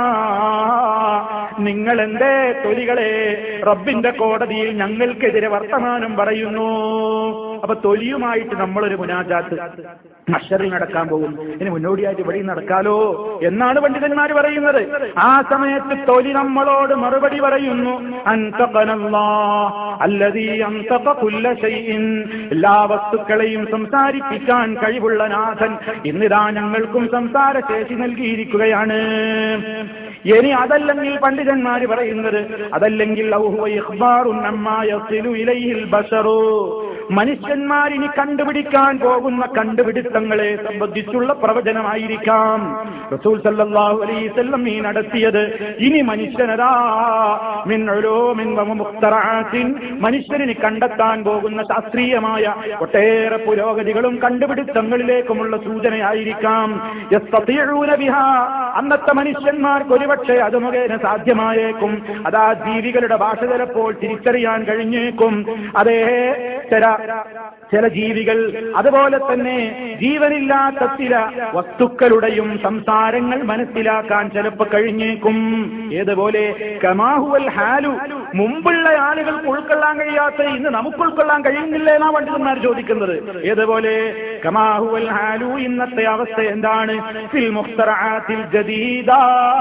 A: നിങ്ങൾ എന്തേ തൊലികളെ റബ്ബിന്റെ കോടതിയിൽ ഞങ്ങൾക്കെതിരെ വർത്തമാനം പറയുന്നു അപ്പൊ തൊലിയുമായിട്ട് നമ്മളൊരു മുനാജാത്ത് അഷറിൽ നടക്കാൻ പോകും ഇനി മുന്നോടിയായിട്ട് ഇവിടെ നടക്കാലോ എന്നാണ് പണ്ഡിതന്മാർ പറയുന്നത് ആ സമയത്ത് തൊലി നമ്മളോട് മറുപടി പറയുന്നു അന്തകനല്ലാ അല്ലതീ അന്തക കുല്ല ശൈഇൻ എല്ലാ വസ്തുക്കളെയും സംസാരിപ്പിക്കാൻ കഴിവുള്ള നാഥൻ ഇന്നിതാ ഞങ്ങൾക്കും സംസാര ശേഷി നൽകിയിരിക്കുകയാണ് ഇനി അതല്ലെങ്കിൽ പണ്ഡിതന്മാര് പറയുന്നത് അതല്ലെങ്കിൽ ഔഹുവ ഇഖ്ബാറുൻ അമ്മാ യസിലു ഇലൈഹിൽ ബശറു മനുഷ്യന്മാരിനി കണ്ടുപിടിക്കാൻ പോകുന്ന കണ്ടുപിടുത്തങ്ങളെ സംബന്ധിച്ചുള്ള പ്രവചനമായിരിക്കാം റസൂൽ സല്ലല്ലാഹു അലൈഹി വസല്ലം ഈ നടത്തിയത് ഇനി മനുഷ്യനതാ മിൻ ഉലൂമിൻ വ മുഖ്തറആത്തിൻ മനുഷ്യരിനി കണ്ടെത്താൻ പോകുന്ന ശാസ്ത്രീയമായ ഒട്ടേറെ പുരോഗതികളും കണ്ടുപിടുത്തങ്ങളിലേക്കുമുള്ള സൂചനയായിരിക്കാം യസ്തതിഊന ബിഹാ അന്നത്തെ മനുഷ്യന്മാർക്ക് ഒരുപക്ഷെ അത് മുഖേന സാധ്യമായേക്കും അതാ ജീവികളുടെ ഭാഷ ചിലപ്പോൾ തിരിച്ചറിയാൻ കഴിഞ്ഞേക്കും അതേ ചില ചില ജീവികൾ അതുപോലെ തന്നെ ജീവനില്ലാത്ത ചില വസ്തുക്കളുടെയും സംസാരങ്ങൾ മനസ്സിലാക്കാൻ ചിലപ്പോൾ കഴിഞ്ഞേക്കും ഏതുപോലെ കമാഹുവൽ ഹാലു മുമ്പുള്ള ആളുകൾക്ക് ഉൾക്കൊള്ളാൻ കഴിയാത്ത ഇന്ന് നമുക്ക് ഉൾക്കൊള്ളാൻ കഴിയുന്നില്ല എന്നാ പണ്ഡിതന്മാർ ചോദിക്കുന്നത് ഏതുപോലെ കമാഹുവൽ ഹാലു ഇന്നത്തെ അവസ്ഥ എന്താണ് ഫിൽ മുഖ്തറാത്തിൽ ജദീദ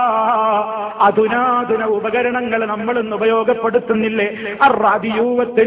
A: അധുനാധുന ഉപകരണങ്ങൾ നമ്മൾ ഇന്ന് ഉപയോഗപ്പെടുത്തുന്നില്ലേ അറാദിയൂ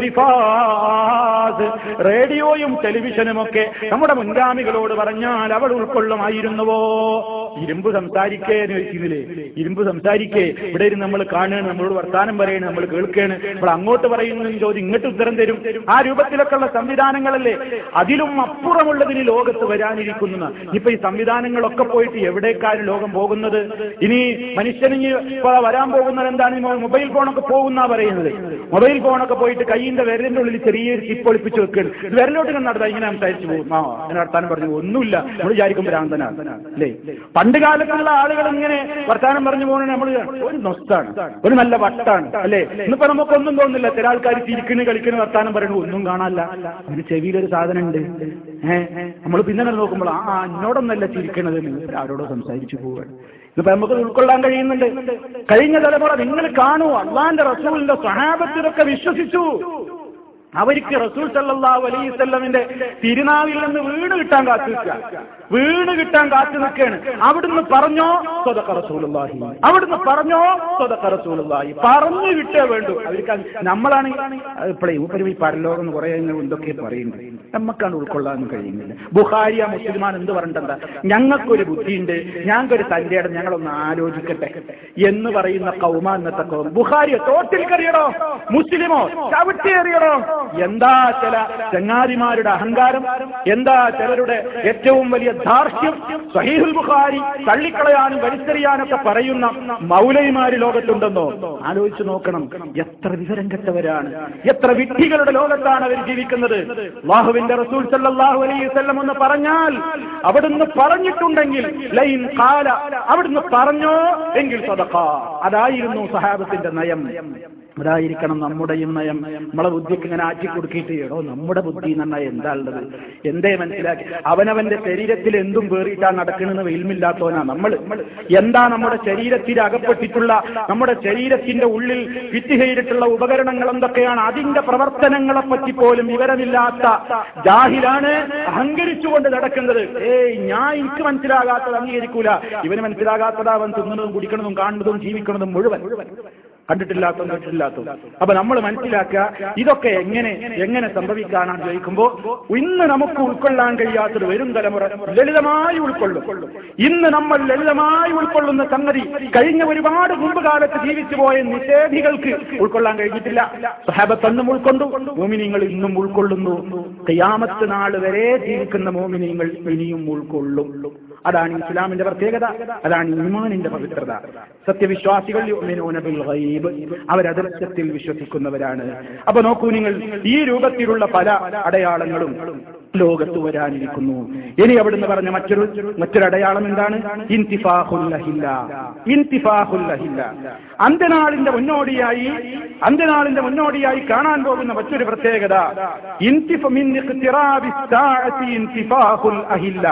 A: ടെലിഫാസ് റേഡിയോയും ടെലിവിഷനും ഒക്കെ നമ്മുടെ മുൻഗാമികളോട് പറഞ്ഞാൽ അവൾ ഉൾക്കൊള്ളുമായിരുന്നുവോ ഇരുമ്പ് സംസാരിക്കേ എന്ന് ചോദിക്കുന്നില്ലേ ഇരുമ്പ് സംസാരിക്കേ ഇവിടെ ഇരുന്ന് നമ്മൾ കാണുകയാണ് നമ്മളോട് വർത്താനം പറയണ് നമ്മൾ കേൾക്കുകയാണ് നമ്മൾ അങ്ങോട്ട് പറയുന്ന ചോദ്യം ഇങ്ങോട്ട് ഉത്തരം തരും ആ രൂപത്തിലൊക്കെയുള്ള സംവിധാനങ്ങളല്ലേ അതിലും അപ്പുറമുള്ളതിന് ലോകത്ത് വരാനിരിക്കുന്ന ഇപ്പൊ ഈ സംവിധാനങ്ങളൊക്കെ പോയിട്ട് എവിടേക്കാണ് ലോകം പോകുന്നത് ഇനി മനുഷ്യന് ഇനി ഇപ്പൊ വരാൻ പോകുന്നത് എന്താണ് ഈ മൊബൈൽ ഫോണൊക്കെ പോകുന്ന പറയുന്നത് മൊബൈൽ ഫോണൊക്കെ പോയിട്ട് കൈയിന്റെ വിരലിന്റെ ഉള്ളിൽ ചെറിയൊരു ചിപ്പ് ഒളിപ്പിച്ച് വെക്കുകയാണ് ഇത് വിരലോട്ട് ഇങ്ങനെ നടത്താം ഇങ്ങനെ സംസാരിച്ചു പോകും ആ അങ്ങനെ വർത്താനം പറഞ്ഞു ഒന്നുമില്ല നമ്മൾ വിചാരിക്കും ഭ്രാന്തനാണ് അല്ലേ പണ്ട് കാലത്തുള്ള ആളുകൾ ഇങ്ങനെ വർത്താനം പറഞ്ഞു പോകുന്നത് നമ്മൾ ഒരു നൊസ്താണ് ഒരു നല്ല വട്ടാണ് അല്ലേ ഇന്നിപ്പോ നമുക്കൊന്നും തോന്നുന്നില്ല ചില ആൾക്കാർ ചിരിക്കുന്നു കളിക്കുന്നു വർത്താനം പറയണു ഒന്നും കാണാനല്ല അതിന് ചെവിയിലൊരു സാധനം ഉണ്ട് ഏഹ് നമ്മൾ പിന്നെ അങ്ങനെ നോക്കുമ്പോൾ ആ എന്നോടൊന്നല്ല ചിരിക്കണത് നിങ്ങൾ ആരോടോ സംസാരിച്ചു പോവുകയാണ് ഇപ്പൊ നമുക്ക് ഉൾക്കൊള്ളാൻ കഴിയുന്നുണ്ട് കഴിഞ്ഞ തലമുറ നിങ്ങൾ കാണൂ അള്ളാന്റെ റസൂലിന്റെ സഹാബത്തിലൊക്കെ വിശ്വസിച്ചു അവർക്ക് റസൂൽ സല്ലല്ലാഹു അലൈഹി വസല്ലമിന്റെ തിരുനാവിൽ നിന്ന് വീണ് കിട്ടാൻ കാത്തു നിൽക്കുക വീണ് കിട്ടാൻ കാത്തു നിൽക്കുകയാണ് അവിടുന്ന് പറഞ്ഞോ സ്വതക്ക റസൂലുള്ളാഹി അവിടുന്ന് പറഞ്ഞോ സ്വതക്ക റസൂലുള്ളാഹി പറഞ്ഞു കിട്ടേ വേണ്ടു അവർക്ക് നമ്മളാണെങ്കിൽ ഇപ്പോഴേ ഉപരി ഈ പരലോകം എന്ന് കുറെ എന്തൊക്കെ പറയുന്നത് നമുക്കാണ് ഉൾക്കൊള്ളാൻ കഴിയുന്നില്ല ബുഹാരിയ മുസ്ലിമാൻ എന്ത് പറഞ്ഞിട്ടെന്താ ഞങ്ങൾക്കൊരു ബുദ്ധിയുണ്ട് ഞങ്ങൾക്കൊരു തന്റെ ഇടം ഞങ്ങളൊന്ന് ആലോചിക്കട്ടെ എന്ന് പറയുന്ന കൗമ എന്നത്തെ കൗമ ബുഹാരിയോ തോട്ടിൽ കറിയടോ മുസ്ലിമോ ചവിട്ടിയേറിയടോ എന്താ ചില ചങ്ങാതിമാരുടെ അഹങ്കാരം എന്താ ചിലരുടെ ഏറ്റവും വലിയ ധാർഷ്ട്യം സഹീഹുൽ ബുഖാരി തള്ളിക്കളയാനും വലിച്ചെറിയാനൊക്കെ പറയുന്ന മൗലൈമാര് ലോകത്തുണ്ടെന്നോ ആലോചിച്ചു നോക്കണം എത്ര വിവരം കെട്ടവരാണ് എത്ര വിഡ്ഢികളുടെ ലോകത്താണ് അവർ ജീവിക്കുന്നത് അള്ളാഹുവിന്റെ റസൂൽ സല്ലല്ലാഹു അലൈഹി വസല്ലം എന്ന് പറഞ്ഞാൽ അവിടുന്ന് പറഞ്ഞിട്ടുണ്ടെങ്കിൽ ലൈൻ കാല അവിടുന്ന് പറഞ്ഞോ എങ്കിൽ സദഖ അതായിരുന്നു സഹാബത്തിന്റെ നയം അതായിരിക്കണം നമ്മുടെയും നയം നമ്മളെ ബുദ്ധിക്ക് ഇങ്ങനെ ആറ്റി കൊടുക്കിയിട്ട് എടോ നമ്മുടെ ബുദ്ധി എന്ന് പറഞ്ഞാൽ എന്താ ഉള്ളത് എന്തേ മനസ്സിലാക്കി അവനവന്റെ ശരീരത്തിൽ എന്തും വേറിയിട്ടാ നടക്കണമെന്ന് വെയിൽമില്ലാത്തവനാ നമ്മൾ എന്താ നമ്മുടെ ശരീരത്തിൽ അകപ്പെട്ടിട്ടുള്ള നമ്മുടെ ശരീരത്തിന്റെ ഉള്ളിൽ ഫിറ്റ് ചെയ്തിട്ടുള്ള ഉപകരണങ്ങൾ എന്തൊക്കെയാണ് അതിന്റെ പ്രവർത്തനങ്ങളെ പറ്റി പോലും വിവരമില്ലാത്ത ജാഹിലാണ് അഹങ്കരിച്ചുകൊണ്ട് നടക്കുന്നത് ഏയ് ഞാൻ എനിക്ക് മനസ്സിലാകാത്തത് അംഗീകരിക്കൂല ഇവന് മനസ്സിലാകാത്തത് അവൻ തിന്നണതും കുടിക്കണതും കാണുന്നതും ജീവിക്കണതും മുഴുവൻ കണ്ടിട്ടില്ലാത്തതും കേട്ടിട്ടില്ലാത്തതും അപ്പൊ നമ്മൾ മനസ്സിലാക്കുക ഇതൊക്കെ എങ്ങനെ എങ്ങനെ സംഭവിക്കാനാണ് ചോദിക്കുമ്പോ ഇന്ന് നമുക്ക് ഉൾക്കൊള്ളാൻ കഴിയാത്തത് വരും തലമുറ ലളിതമായി ഉൾക്കൊള്ളും ഇന്ന് നമ്മൾ ലളിതമായി ഉൾക്കൊള്ളുന്ന സംഗതി കഴിഞ്ഞ ഒരുപാട് മുമ്പ് കാലത്ത് ജീവിച്ചു പോയ നിഷേധികൾക്ക് ഉൾക്കൊള്ളാൻ കഴിഞ്ഞിട്ടില്ല സഹാബത്ത് അന്നും ഉൾക്കൊണ്ടു മോമിനിങ്ങൾ ഇന്നും ഉൾക്കൊള്ളുന്നു കയ്യാമത്ത് നാൾ വരെ ജീവിക്കുന്ന മോമിനിങ്ങൾ ഇനിയും ഉൾക്കൊള്ളും അതാണ് ഇസ്ലാമിന്റെ പ്രത്യേകത അതാണ് ഈമാനിന്റെ പവിത്രത സത്യവിശ്വാസികൾ യുഅ്മിനൂന ബിൽ ഗൈബ് അവരദൃശ്യത്തിൽ വിശ്വസിക്കുന്നവരാണ് അപ്പൊ നോക്കൂ നിങ്ങൾ ഈ രൂപത്തിലുള്ള പല അടയാളങ്ങളും ലോകത്ത് വരാനിരിക്കുന്നു ഇനി അവിടുന്ന് പറഞ്ഞ മറ്റൊരു മറ്റൊരു അടയാളം എന്താണ് ഇൻതിഫാഹുല്ലഹില്ല ഇൻതിഫാഹുല്ലഹില്ല അന്ത്യനാളിന്റെ മുന്നോടിയായി അന്ത്യനാളിന്റെ മുന്നോടിയായി കാണാൻ പോകുന്ന മറ്റൊരു പ്രത്യേകത ഇൻതിഫ മിൻ ഇഖ്തിറാബി സാഅത്തി ഇൻതിഫാഹുൽ അഹില്ല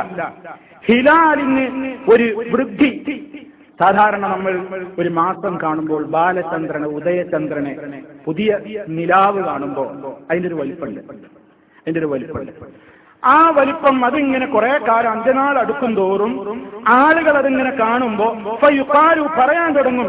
A: ഹിലാലിന് ഒരു വൃദ്ധി സാധാരണ നമ്മൾ ഒരു മാസം കാണുമ്പോൾ ബാലചന്ദ്രനെ ഉദയചന്ദ്രനെ പുതിയ നിലാവ് കാണുമ്പോൾ അതിന്റെ ഒരു വലിപ്പമുണ്ട് അതിന്റെ ഒരു വലിപ്പമുണ്ട് ആ വലിപ്പം അതിങ്ങനെ കുറെ കാലം അഞ്ചനാൾ അടുക്കും തോറും ആളുകൾ അതിങ്ങനെ കാണുമ്പോ ഫയുഖാലു പറയാൻ തുടങ്ങും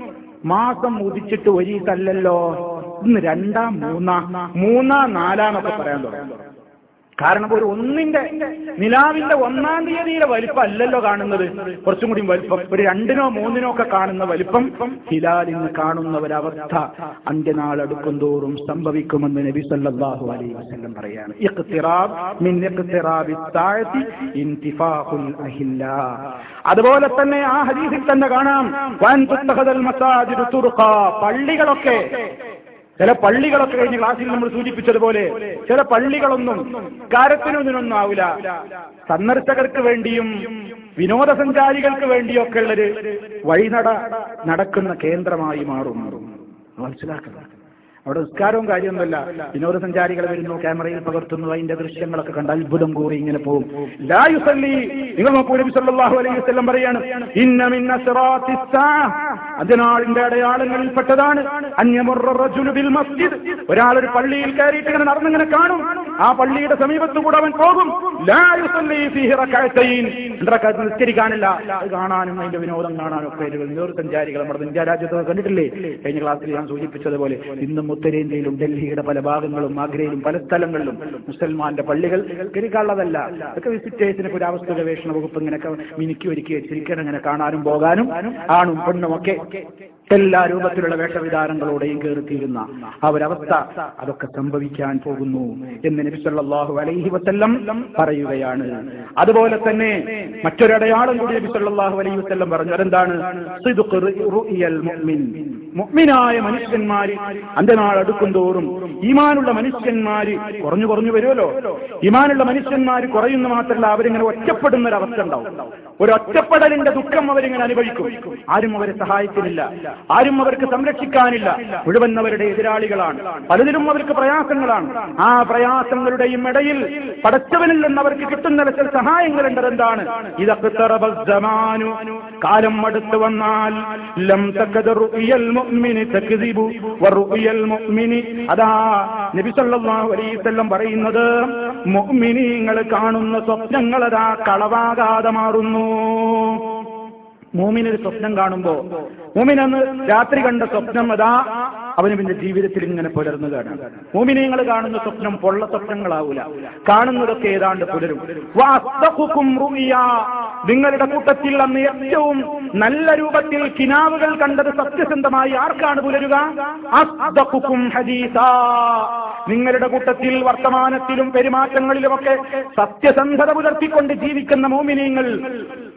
A: മാസം ഉദിച്ചിട്ട് ഒരീസല്ലല്ലോ ഇന്ന് രണ്ടാം മൂന്നാ മൂന്നാ നാലാന്നൊക്കെ പറയാൻ തുടങ്ങും കാരണം ഒരു ഒന്നിന്റെ നിലാവിന്റെ ഒന്നാം തീയതിയിലെ വലിപ്പം അല്ലല്ലോ കാണുന്നത് കുറച്ചും കൂടി വലിപ്പം ഒരു രണ്ടിനോ മൂന്നിനോ ഒക്കെ കാണുന്ന വലിപ്പം ഹിലാലിന് കാണുന്ന ഒരവസ്ഥ അന്ത്യനാൾ അടുക്കും തോറും സംഭവിക്കുമെന്ന് നബി സല്ലല്ലാഹു അലൈഹി വസല്ലം പറയാണ് ഇഖ്തിറാബ് മിൻ ഇഖ്തിറാബി സാഅത്തി ഇൻതിഫാഖുൽ അഹില്ല അതുപോലെ തന്നെ ആ ഹദീസിൽ തന്നെ കാണാം വൻ തുത്തഖദൽ മസാജിദു തുർഖ പള്ളികളൊക്കെ ചില പള്ളികളൊക്കെ കഴിഞ്ഞ ക്ലാസ്സിൽ നമ്മൾ സൂചിപ്പിച്ചതുപോലെ ചില പള്ളികളൊന്നും കാര്യത്തിനും ഇതിനൊന്നും ആവില്ല സന്ദർശകർക്ക് വേണ്ടിയും വിനോദസഞ്ചാരികൾക്ക് വേണ്ടിയൊക്കെ ഉള്ളൊരു വഴിനട നടക്കുന്ന കേന്ദ്രമായി മാറും മനസ്സിലാക്കുക അവിടെ നിസ്കാരവും കാര്യമൊന്നുമല്ല വിനോദസഞ്ചാരികൾ വരുന്നു ക്യാമറയിൽ പകർത്തുന്നു അതിന്റെ ദൃശ്യങ്ങളൊക്കെ കണ്ട് അത്ഭുതം കൂറി ഇങ്ങനെ പോകും ലാ യുസല്ലി നിങ്ങൾ നോക്കൂ നബി സല്ലല്ലാഹു അലൈഹി വസല്ലം പറയാണ് ഇന്ന മിൻ അസ്റാത്തി സ്സാഅ അതിനാളിന്റെ അടയാളങ്ങളിൽപ്പെട്ടതാണ് അന്യമുറ റജുലു ബിൽ മസ്ജിദ് ഒരാൾ ഒരു പള്ളിയിൽ കയറിയിട്ട് ഇങ്ങനെ നടന്നിങ്ങനെ കാണും ആ പള്ളിയുടെ സമീപത്ത് കൂടെ അവൻ പോകും ലാ യുസല്ലി ഫീഹി റകഅത്തൈൻ റകഅത്ത് നിസ്കരിക്കാനില്ല അത് കാണാനും അതിന്റെ വിനോദം കാണാനും ഒക്കെ ഒരു വിനോദസഞ്ചാരികൾ നമ്മുടെ ഇന്ത്യ രാജ്യത്ത് കണ്ടിട്ടില്ലേ കഴിഞ്ഞ ക്ലാസ്സിൽ ഞാൻ സൂചിപ്പിച്ചതുപോലെ ഇന്നും ഉത്തരേന്ത്യയിലും ഡൽഹിയുടെ പല ഭാഗങ്ങളും ആഗ്രയിലും പല സ്ഥലങ്ങളിലും മുസൽമാന്റെ പള്ളികൾ കരിക്കാനുള്ളതല്ല അതൊക്കെ വിസിറ്റേഴ്സിന് പുരാവസ്തു ഗവേഷണ വകുപ്പ് ഇങ്ങനെയൊക്കെ മിനുക്കി ഒരുക്കി വെച്ചിരിക്കണം അങ്ങനെ കാണാനും പോകാനും ആണും പെണ്ണും ഒക്കെ എല്ലാ രൂപത്തിലുള്ള വേഷവിധാനങ്ങളോടെയും കയറിത്തീരുന്ന ആ ഒരവസ്ഥ അതൊക്കെ സംഭവിക്കാൻ പോകുന്നു എന്ന് നബി സല്ലല്ലാഹു അലൈഹി വസല്ലം പറയുകയാണ് അതുപോലെ തന്നെ മറ്റൊരടയാളം കൂടി നബി സല്ലല്ലാഹു അലൈഹി വസല്ലം പറഞ്ഞു അതെന്താണ് സിദ്ഖ് റുഇയൽ മുഅ്മിൻ മുഅ്മിനായ മനുഷ്യന്മാര് അന്ത്യനാൾ അടുക്കും തോറും ഈമാനുള്ള മനുഷ്യന്മാര് കുറഞ്ഞു കുറഞ്ഞു വരുമല്ലോ ഈമാനുള്ള മനുഷ്യന്മാര് കുറയുന്ന മാത്രമല്ല അവരിങ്ങനെ ഒറ്റപ്പെടുന്ന ഒരു അവസ്ഥ ഉണ്ടാവും ഒരു ഒറ്റപ്പെടലിന്റെ ദുഃഖം അവരിങ്ങനെ അനുഭവിക്കും ആരും അവരെ സഹായിക്കുന്നില്ല ആരും അവർക്ക് സംരക്ഷിക്കാനില്ല മുഴുവൻ അവരുടെ എതിരാളികളാണ് പലതിലും അവർക്ക് പ്രയാസങ്ങളാണ് ആ പ്രയാസങ്ങളുടെയും ഇടയിൽ പടച്ചവനിൽ നിന്ന് അവർക്ക് കിട്ടുന്ന ചില സഹായങ്ങളുണ്ട് എന്താണ് ഇതൊക്കെ സമാനു കാലം അടുത്ത് വന്നാൽ ലം തക്കത് റുഇയൽ മുഅ്മിനി തക്ദിബു വറുഇയൽ മുഅ്മിനി അതാ നബി സല്ലല്ലാഹു അലൈഹി വസല്ലം പറയുന്നത് മുഅ്മിനീങ്ങൾ കാണുന്ന സ്വപ്നങ്ങൾ അതാ കളവാകാതെ മാറുന്നു മൂമിനൊരു സ്വപ്നം കാണുമ്പോ മൂമിനന്ന് രാത്രി കണ്ട സ്വപ്നം അതാ അവന് പിന്നെ ജീവിതത്തിൽ ഇങ്ങനെ പുലർന്നു കാണാം മൂമിനങ്ങൾ കാണുന്ന സ്വപ്നം പൊള്ള സ്വപ്നങ്ങളാവൂല കാണുന്നതൊക്കെ ഏതാണ്ട് പുലരും വാസ്തഖുക്കും റുഇയ. നിങ്ങളുടെ കൂട്ടത്തിൽ അന്ന് ഏറ്റവും നല്ല രൂപത്തിൽ കിനാവുകൾ കണ്ടത് സത്യസന്ധമായി ആർക്കാണ് പുലരുക അസ്ദഖുക്കും ഹദീസാ. നിങ്ങളുടെ കൂട്ടത്തിൽ വർത്തമാനത്തിലും പെരുമാറ്റങ്ങളിലുമൊക്കെ സത്യസന്ധത പുലർത്തിക്കൊണ്ട് ജീവിക്കുന്ന മോമിനിയങ്ങൾ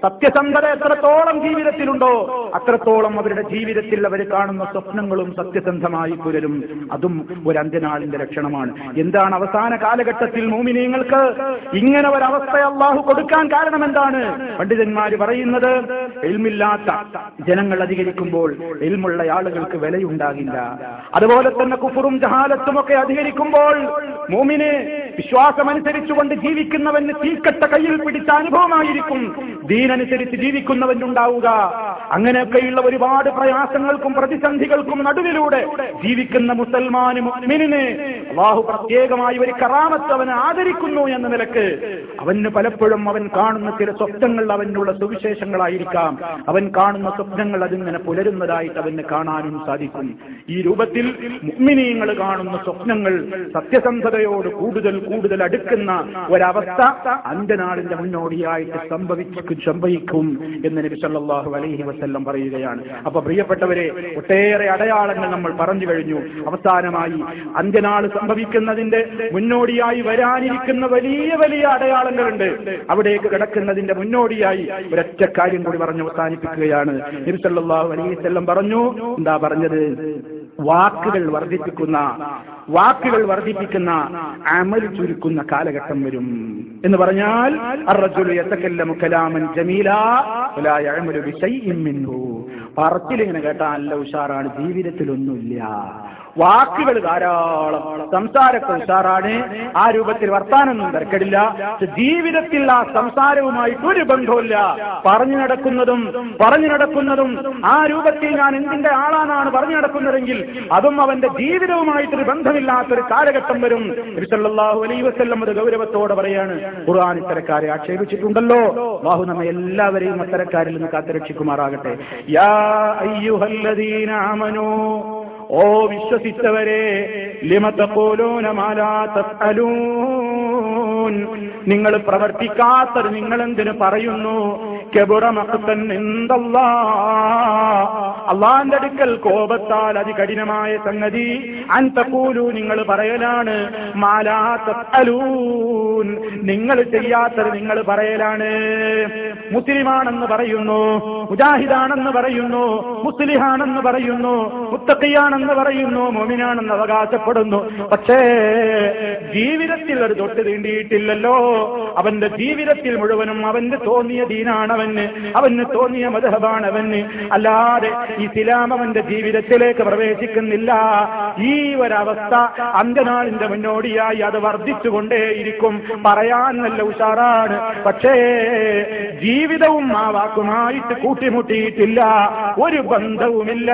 A: സത്യസന്ധത എത്രത്തോളം ജീവിതത്തിലുണ്ടോ അത്രത്തോളം അവരുടെ ജീവിതത്തിൽ അവർ കാണുന്ന സ്വപ്നങ്ങളും സത്യസന്ധമായി പുലരും അതും ഒരു അന്ത്യനാളിന്റെ ലക്ഷണമാണ് എന്താണ് അവസാന കാലഘട്ടത്തിൽ മൂമിനീങ്ങൾക്ക് ഇങ്ങനെ ഒരവസ്ഥ അള്ളാഹു കൊടുക്കാൻ കാരണം എന്താണ് പണ്ഡിതന്മാര് പറയുന്നത് എൽമില്ലാത്ത ജനങ്ങൾ അധികരിക്കുമ്പോൾ എൽമുള്ള ആളുകൾക്ക് വിലയുണ്ടാകില്ല അതുപോലെ തന്നെ കുഫറും ജഹാലത്തും ഒക്കെ അധികരിക്കുമ്പോൾ മൂമിന് വിശ്വാസമനുസരിച്ചുകൊണ്ട് ജീവിക്കുന്നവന് തീക്കട്ട കയ്യിൽ പിടിച്ച അനുഭവമായിരിക്കും ദീനനുസരിച്ച് ജീവിക്കുന്നവനുണ്ടാവുക അങ്ങനെയൊക്കെയുള്ള ഒരുപാട് പ്രയാസങ്ങൾക്കും പ്രതിസന്ധികൾക്കും നടുവിലൂടെ ജീവിക്കുന്ന മുസൽമാന് മുഅ്മിനിന് അള്ളാഹു പ്രത്യേകമായി ഒരു കറാമത്ത് അവനെ ആദരിക്കുന്നു എന്ന നിലക്ക് അവന് പലപ്പോഴും അവൻ കാണുന്ന ചില സ്വപ്നങ്ങൾ അവനുള്ള സുവിശേഷങ്ങളായിരിക്കാം അവൻ കാണുന്ന സ്വപ്നങ്ങൾ അതിങ്ങനെ പുലരുന്നതായിട്ട് അവന് കാണാനും സാധിക്കും ഈ രൂപത്തിൽ മുഅ്മിനീങ്ങൾ കാണുന്ന സ്വപ്നങ്ങൾ സത്യസന്ധതയോട് കൂടുതൽ കൂടുതൽ അടുക്കുന്ന ഒരവസ്ഥ അന്ത്യനാളിന്റെ മുന്നോടിയായിട്ട് സംഭവിക്കും സംഭവിക്കും എന്ന് നബി സല്ലല്ലാഹു അലൈഹി വസല്ലം പറയുകയാണ് അപ്പൊ പ്രിയപ്പെട്ടവരെ ഒട്ടേറെ അടയാളങ്ങൾ നമ്മൾ പറഞ്ഞു കഴിഞ്ഞു അവസാനമായി അന്ത്യനാൾ സംഭവിക്കുന്നതിന്റെ മുന്നോടിയായി വരാനിരിക്കുന്ന വലിയ വലിയ അടയാളങ്ങളുണ്ട് അവിടേക്ക് കിടക്കുന്നതിന്റെ മുന്നോടിയായി ഒരൊറ്റ കാര്യം കൂടി പറഞ്ഞു അവസാനിപ്പിക്കുകയാണ് നബി സല്ലല്ലാഹു അലൈഹി വസല്ലം പറഞ്ഞു എന്താ പറഞ്ഞത് വാക്കുകൾ വർദ്ധിപ്പിക്കുന്ന വാക്കുകൾ വർദ്ധിപ്പിക്കുന്ന അമൽ ചുരുക്കുന്ന കാലഘട്ടം വരും എന്ന് പറഞ്ഞാൽ അർറജുലു യതകല്ലമു കലാമൻ ജമീലാ വലാ യഅമലു ബിശൈഇൻ മിൻഹു പറച്ചിലിങ്ങനെ കേട്ടാൽ നല്ല ഉഷാറാണ് ജീവിതത്തിലൊന്നുമില്ല വാക്കുകൾ ധാരാളം സംസാരമൊക്കെ ഉഷാറാണ് ആ രൂപത്തിൽ വർത്താനൊന്നും തിരക്കടില്ല പക്ഷെ ജീവിതത്തിൽ ആ സംസാരവുമായിട്ട് ഒരു ബന്ധവുമില്ല പറഞ്ഞു നടക്കുന്നതും പറഞ്ഞു നടക്കുന്നതും ആ രൂപത്തിൽ ഞാൻ എന്തിന്റെ ആളാനാണ് പറഞ്ഞു നടക്കുന്നതെങ്കിൽ അതും അവന്റെ ജീവിതവുമായിട്ടൊരു ബന്ധമില്ലാത്തൊരു കാലഘട്ടം വരും നബിസല്ലാഹു അലൈ വസ്ല്ലം അത് ഗൗരവത്തോടെ പറയാണ് ഖുർആൻ ഇത്തരക്കാരെ ആക്ഷേപിച്ചിട്ടുണ്ടല്ലോ ബാഹു നമ്മെ എല്ലാവരെയും അത്തരക്കാരിൽ നിന്ന് കാത്തുരക്ഷിക്കുമാറാകട്ടെ യാ അയ്യുഹല്ലദീന ആമനൂ ഓ വിശ്വസിച്ചവരെ ലിമത്തപ്പോലോന മാലാത്തലൂൻ നിങ്ങൾ പ്രവർത്തിക്കാത്തത് നിങ്ങൾ എന്തിനു പറയുന്നു കെബുറമക്കത്തൻ എന്തല്ലാ അള്ളാന്റെ അടുക്കൽ കോപത്താൽ അതികഠിനമായ സംഗതി അൻതക്കൂലു നിങ്ങൾ പറയലാണ് മാലാത്തലൂൻ നിങ്ങൾ ചെയ്യാത്തത് നിങ്ങൾ പറയലാണ് മുസ്ലിമാണെന്ന് പറയുന്നു മുജാഹിദാണെന്ന് പറയുന്നു മുസ്ലിഹാണെന്ന് പറയുന്നു മുത്തക്കിയാണെന്ന് പറയുന്നു മോമിനാണെന്ന് അവകാശപ്പെടുന്നു പക്ഷേ ജീവിതത്തിൽ ഒരു തൊട്ട് തീണ്ടിയിട്ടില്ലല്ലോ അവന്റെ ജീവിതത്തിൽ മുഴുവനും അവന് തോന്നിയ ദീനാണ് അവന് അവന് തോന്നിയ മധബാണ് അവന് അല്ലാതെ ഇസ്ലാം അവന്റെ ജീവിതത്തിലേക്ക് പ്രവേശിക്കുന്നില്ല ഈ ഒരവസ്ഥ അന്ത്യനാളിന്റെ മുന്നോടിയായി അത് വർദ്ധിച്ചുകൊണ്ടേയിരിക്കും പറയാൻ നല്ല ഉഷാറാണ് പക്ഷേ ജീവിതവും ആ വാക്കുമായിട്ട് കൂട്ടിമുട്ടിയിട്ടില്ല ഒരു ബന്ധവുമില്ല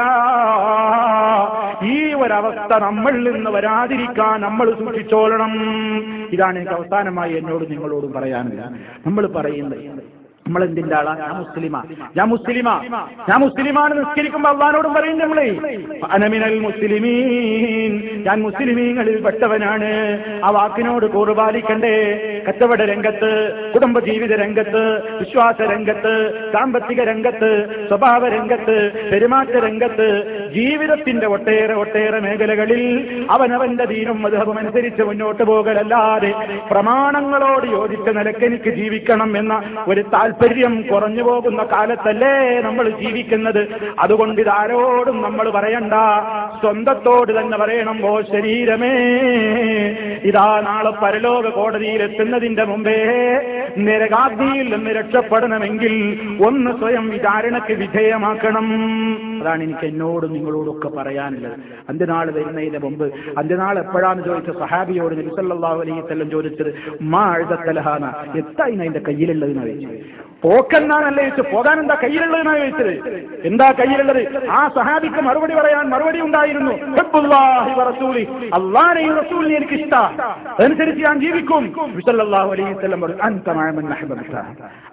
A: ഈ ഒരവസ്ഥ നമ്മളിൽ നിന്ന് വരാതിരിക്കാൻ നമ്മൾ സൂക്ഷിച്ചോളണം ഇതാണ് എനിക്ക് അവസാനമായി എന്നോട് നിങ്ങളോടും പറയാനില്ല നമ്മൾ പറയുന്നത് നമ്മൾ എന്തിന്റെ ആളാ ഞാൻ മുസ്ലിമാ ഞാൻ മുസ്ലിമാ ഞാൻ മുസ്ലിമാണ് നിസ്കരിക്കുമ്പോ അള്ളഹാനോടും പറയും നമ്മളെ അനമിനൽ മുസ്ലിമീൻ ഞാൻ മുസ്ലിമീങ്ങളിൽ പെട്ടവനാണ് ആ വാക്കിനോട് കൂറുപാലിക്കണ്ടേ കച്ചവട രംഗത്ത് കുടുംബജീവിത രംഗത്ത് വിശ്വാസ രംഗത്ത് സാമ്പത്തിക രംഗത്ത് സ്വഭാവ രംഗത്ത് പെരുമാറ്റ രംഗത്ത് ജീവിതത്തിന്റെ ഒട്ടേറെ ഒട്ടേറെ മേഖലകളിൽ അവനവന്റെ ദീനും മധുഹവും അനുസരിച്ച് മുന്നോട്ട് പോകലല്ലാതെ പ്രമാണങ്ങളോട് യോജിച്ച നിലക്ക് എനിക്ക് ജീവിക്കണം എന്ന ഒരു താല്പര്യം കുറഞ്ഞു പോകുന്ന കാലത്തല്ലേ നമ്മൾ ജീവിക്കുന്നത് അതുകൊണ്ട് ഇതാരോടും നമ്മൾ പറയണ്ട സ്വന്തത്തോട് തന്നെ പറയണം ഓ ശരീരമേ ഇതാ നാളെ പരലോക കോടതിയിൽ എത്തുന്നതിന്റെ മുമ്പേ നരകാഗ്നിയിൽ നിന്ന് രക്ഷപ്പെടണമെങ്കിൽ ഒന്ന് സ്വയം വിചാരണയ്ക്ക് വിധേയമാക്കണം അതാണ് എനിക്ക് എന്നോടും നിങ്ങളോടൊക്കെ പറയാനുള്ളത് അന്ത്യനാൾ വരുന്നതിന് മുമ്പ് അന്ത്യനാൾ എപ്പോഴാണ് ചോദിച്ച സഹാബിയോട് നബിസല്ലാഹു അലൈഹി വസല്ലം ചോദിച്ചത് മാ അഴുതത്തലഹാന എത്തായി അതിന്റെ കയ്യിലുള്ളതെന്ന് ചോദിച്ചത് പോക്കെന്നാണല്ലേ ചോദിച്ചു പോകാൻ എന്താ കയ്യിലുള്ളതെന്നാണ് ചോദിച്ചത് എന്താ കയ്യിലുള്ളത് ആ സഹാബിക്ക് മറുപടി പറയാൻ മറുപടി ഉണ്ടായിരുന്നു ഹബ്ബുല്ലാഹി വറസൂലി അള്ളാനെയും റസൂലിനെ എനിക്ക് ഇഷ്ട അതനുസരിച്ച് ഞാൻ ജീവിക്കും വിസല്ലാഹു അലൈഹി വസല്ലം പറഞ്ഞു അന്തമായമൻ അഹബബത്ത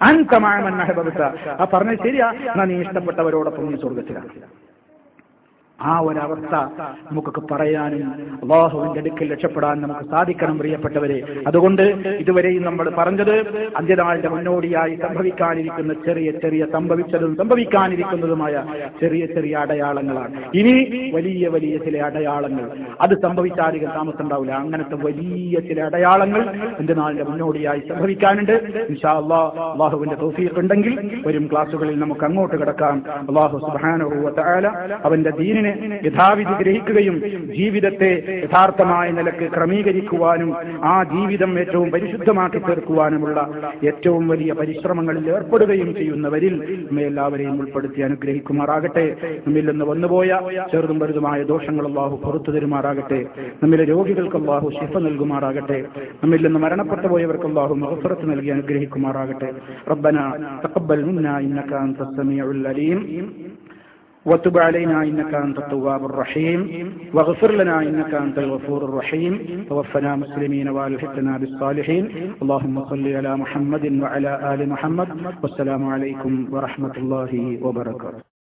A: അന്തമായമൻ അഹബബത്ത ആ പറഞ്ഞത് ശരിയാ എന്നാ നീ ഇഷ്ടപ്പെട്ടവരോടൊപ്പം നീ സ്വർഗത്തിലാണ് ആ ഒരവസ്ഥ നമുക്കൊക്കെ പറയാനും അള്ളാഹുവിന്റെ അടുക്കൽ രക്ഷപ്പെടാൻ നമുക്ക് സാധിക്കണം പ്രിയപ്പെട്ടവരെ അതുകൊണ്ട് ഇതുവരെയും നമ്മൾ പറഞ്ഞത് അന്ത്യനാളിന്റെ മുന്നോടിയായി സംഭവിക്കാനിരിക്കുന്ന ചെറിയ ചെറിയ സംഭവിച്ചതും സംഭവിക്കാനിരിക്കുന്നതുമായ ചെറിയ ചെറിയ അടയാളങ്ങളാണ് ഇനി വലിയ വലിയ ചില അടയാളങ്ങൾ അത് സംഭവിച്ചാധികം താമസം ഉണ്ടാവില്ല അങ്ങനത്തെ വലിയ ചില അടയാളങ്ങൾ അന്ത്യനാളിന്റെ മുന്നോടിയായി സംഭവിക്കാനുണ്ട് ഇൻഷാ അള്ളാഹ് അള്ളാഹുവിന്റെ തൗഫീഖ് ഉണ്ടെങ്കിൽ വരും ക്ലാസ്സുകളിൽ നമുക്ക് അങ്ങോട്ട് കിടക്കാം അള്ളാഹു സുബ്ഹാനഹു വ തആല അവന്റെ ദീനിനെ യഥാവിധി ഗ്രഹിക്കുകയും ജീവിതത്തെ യഥാർത്ഥമായ നിലക്ക് ക്രമീകരിക്കുവാനും ആ ജീവിതം ഏറ്റവും പരിശുദ്ധമാക്കി തീർക്കുവാനുമുള്ള ഏറ്റവും വലിയ പരിശ്രമങ്ങളിൽ ഏർപ്പെടുകയും ചെയ്യുന്നവരിൽ നമ്മെ എല്ലാവരെയും ഉൾപ്പെടുത്തി അനുഗ്രഹിക്കുമാറാകട്ടെ നമ്മിൽ നിന്ന് വന്നുപോയ ചെറുതും വലുതുമായ ദോഷങ്ങൾ അള്ളാഹു പുറത്തു തരുമാറാകട്ടെ നമ്മിലെ രോഗികൾക്ക് അള്ളാഹു ശിഫ നൽകുമാറാകട്ടെ നമ്മിൽ നിന്ന് മരണപ്പെട്ടു പോയവർക്ക് അള്ളാഹു മഹഫറത്ത് നൽകി അനുഗ്രഹിക്കുമാറാകട്ടെ റബ്ബന തഖബ്ബൽ മിന്നാ ഇന്നക അൻത സമീഉൽ അലീം وتب علينا إنك أنت التواب الرحيم واغفر لنا إنك أنت الغفور الرحيم توفنا مسلمين والحقنا بالصالحين اللهم صل على محمد وعلى آل محمد والسلام عليكم ورحمة الله وبركاته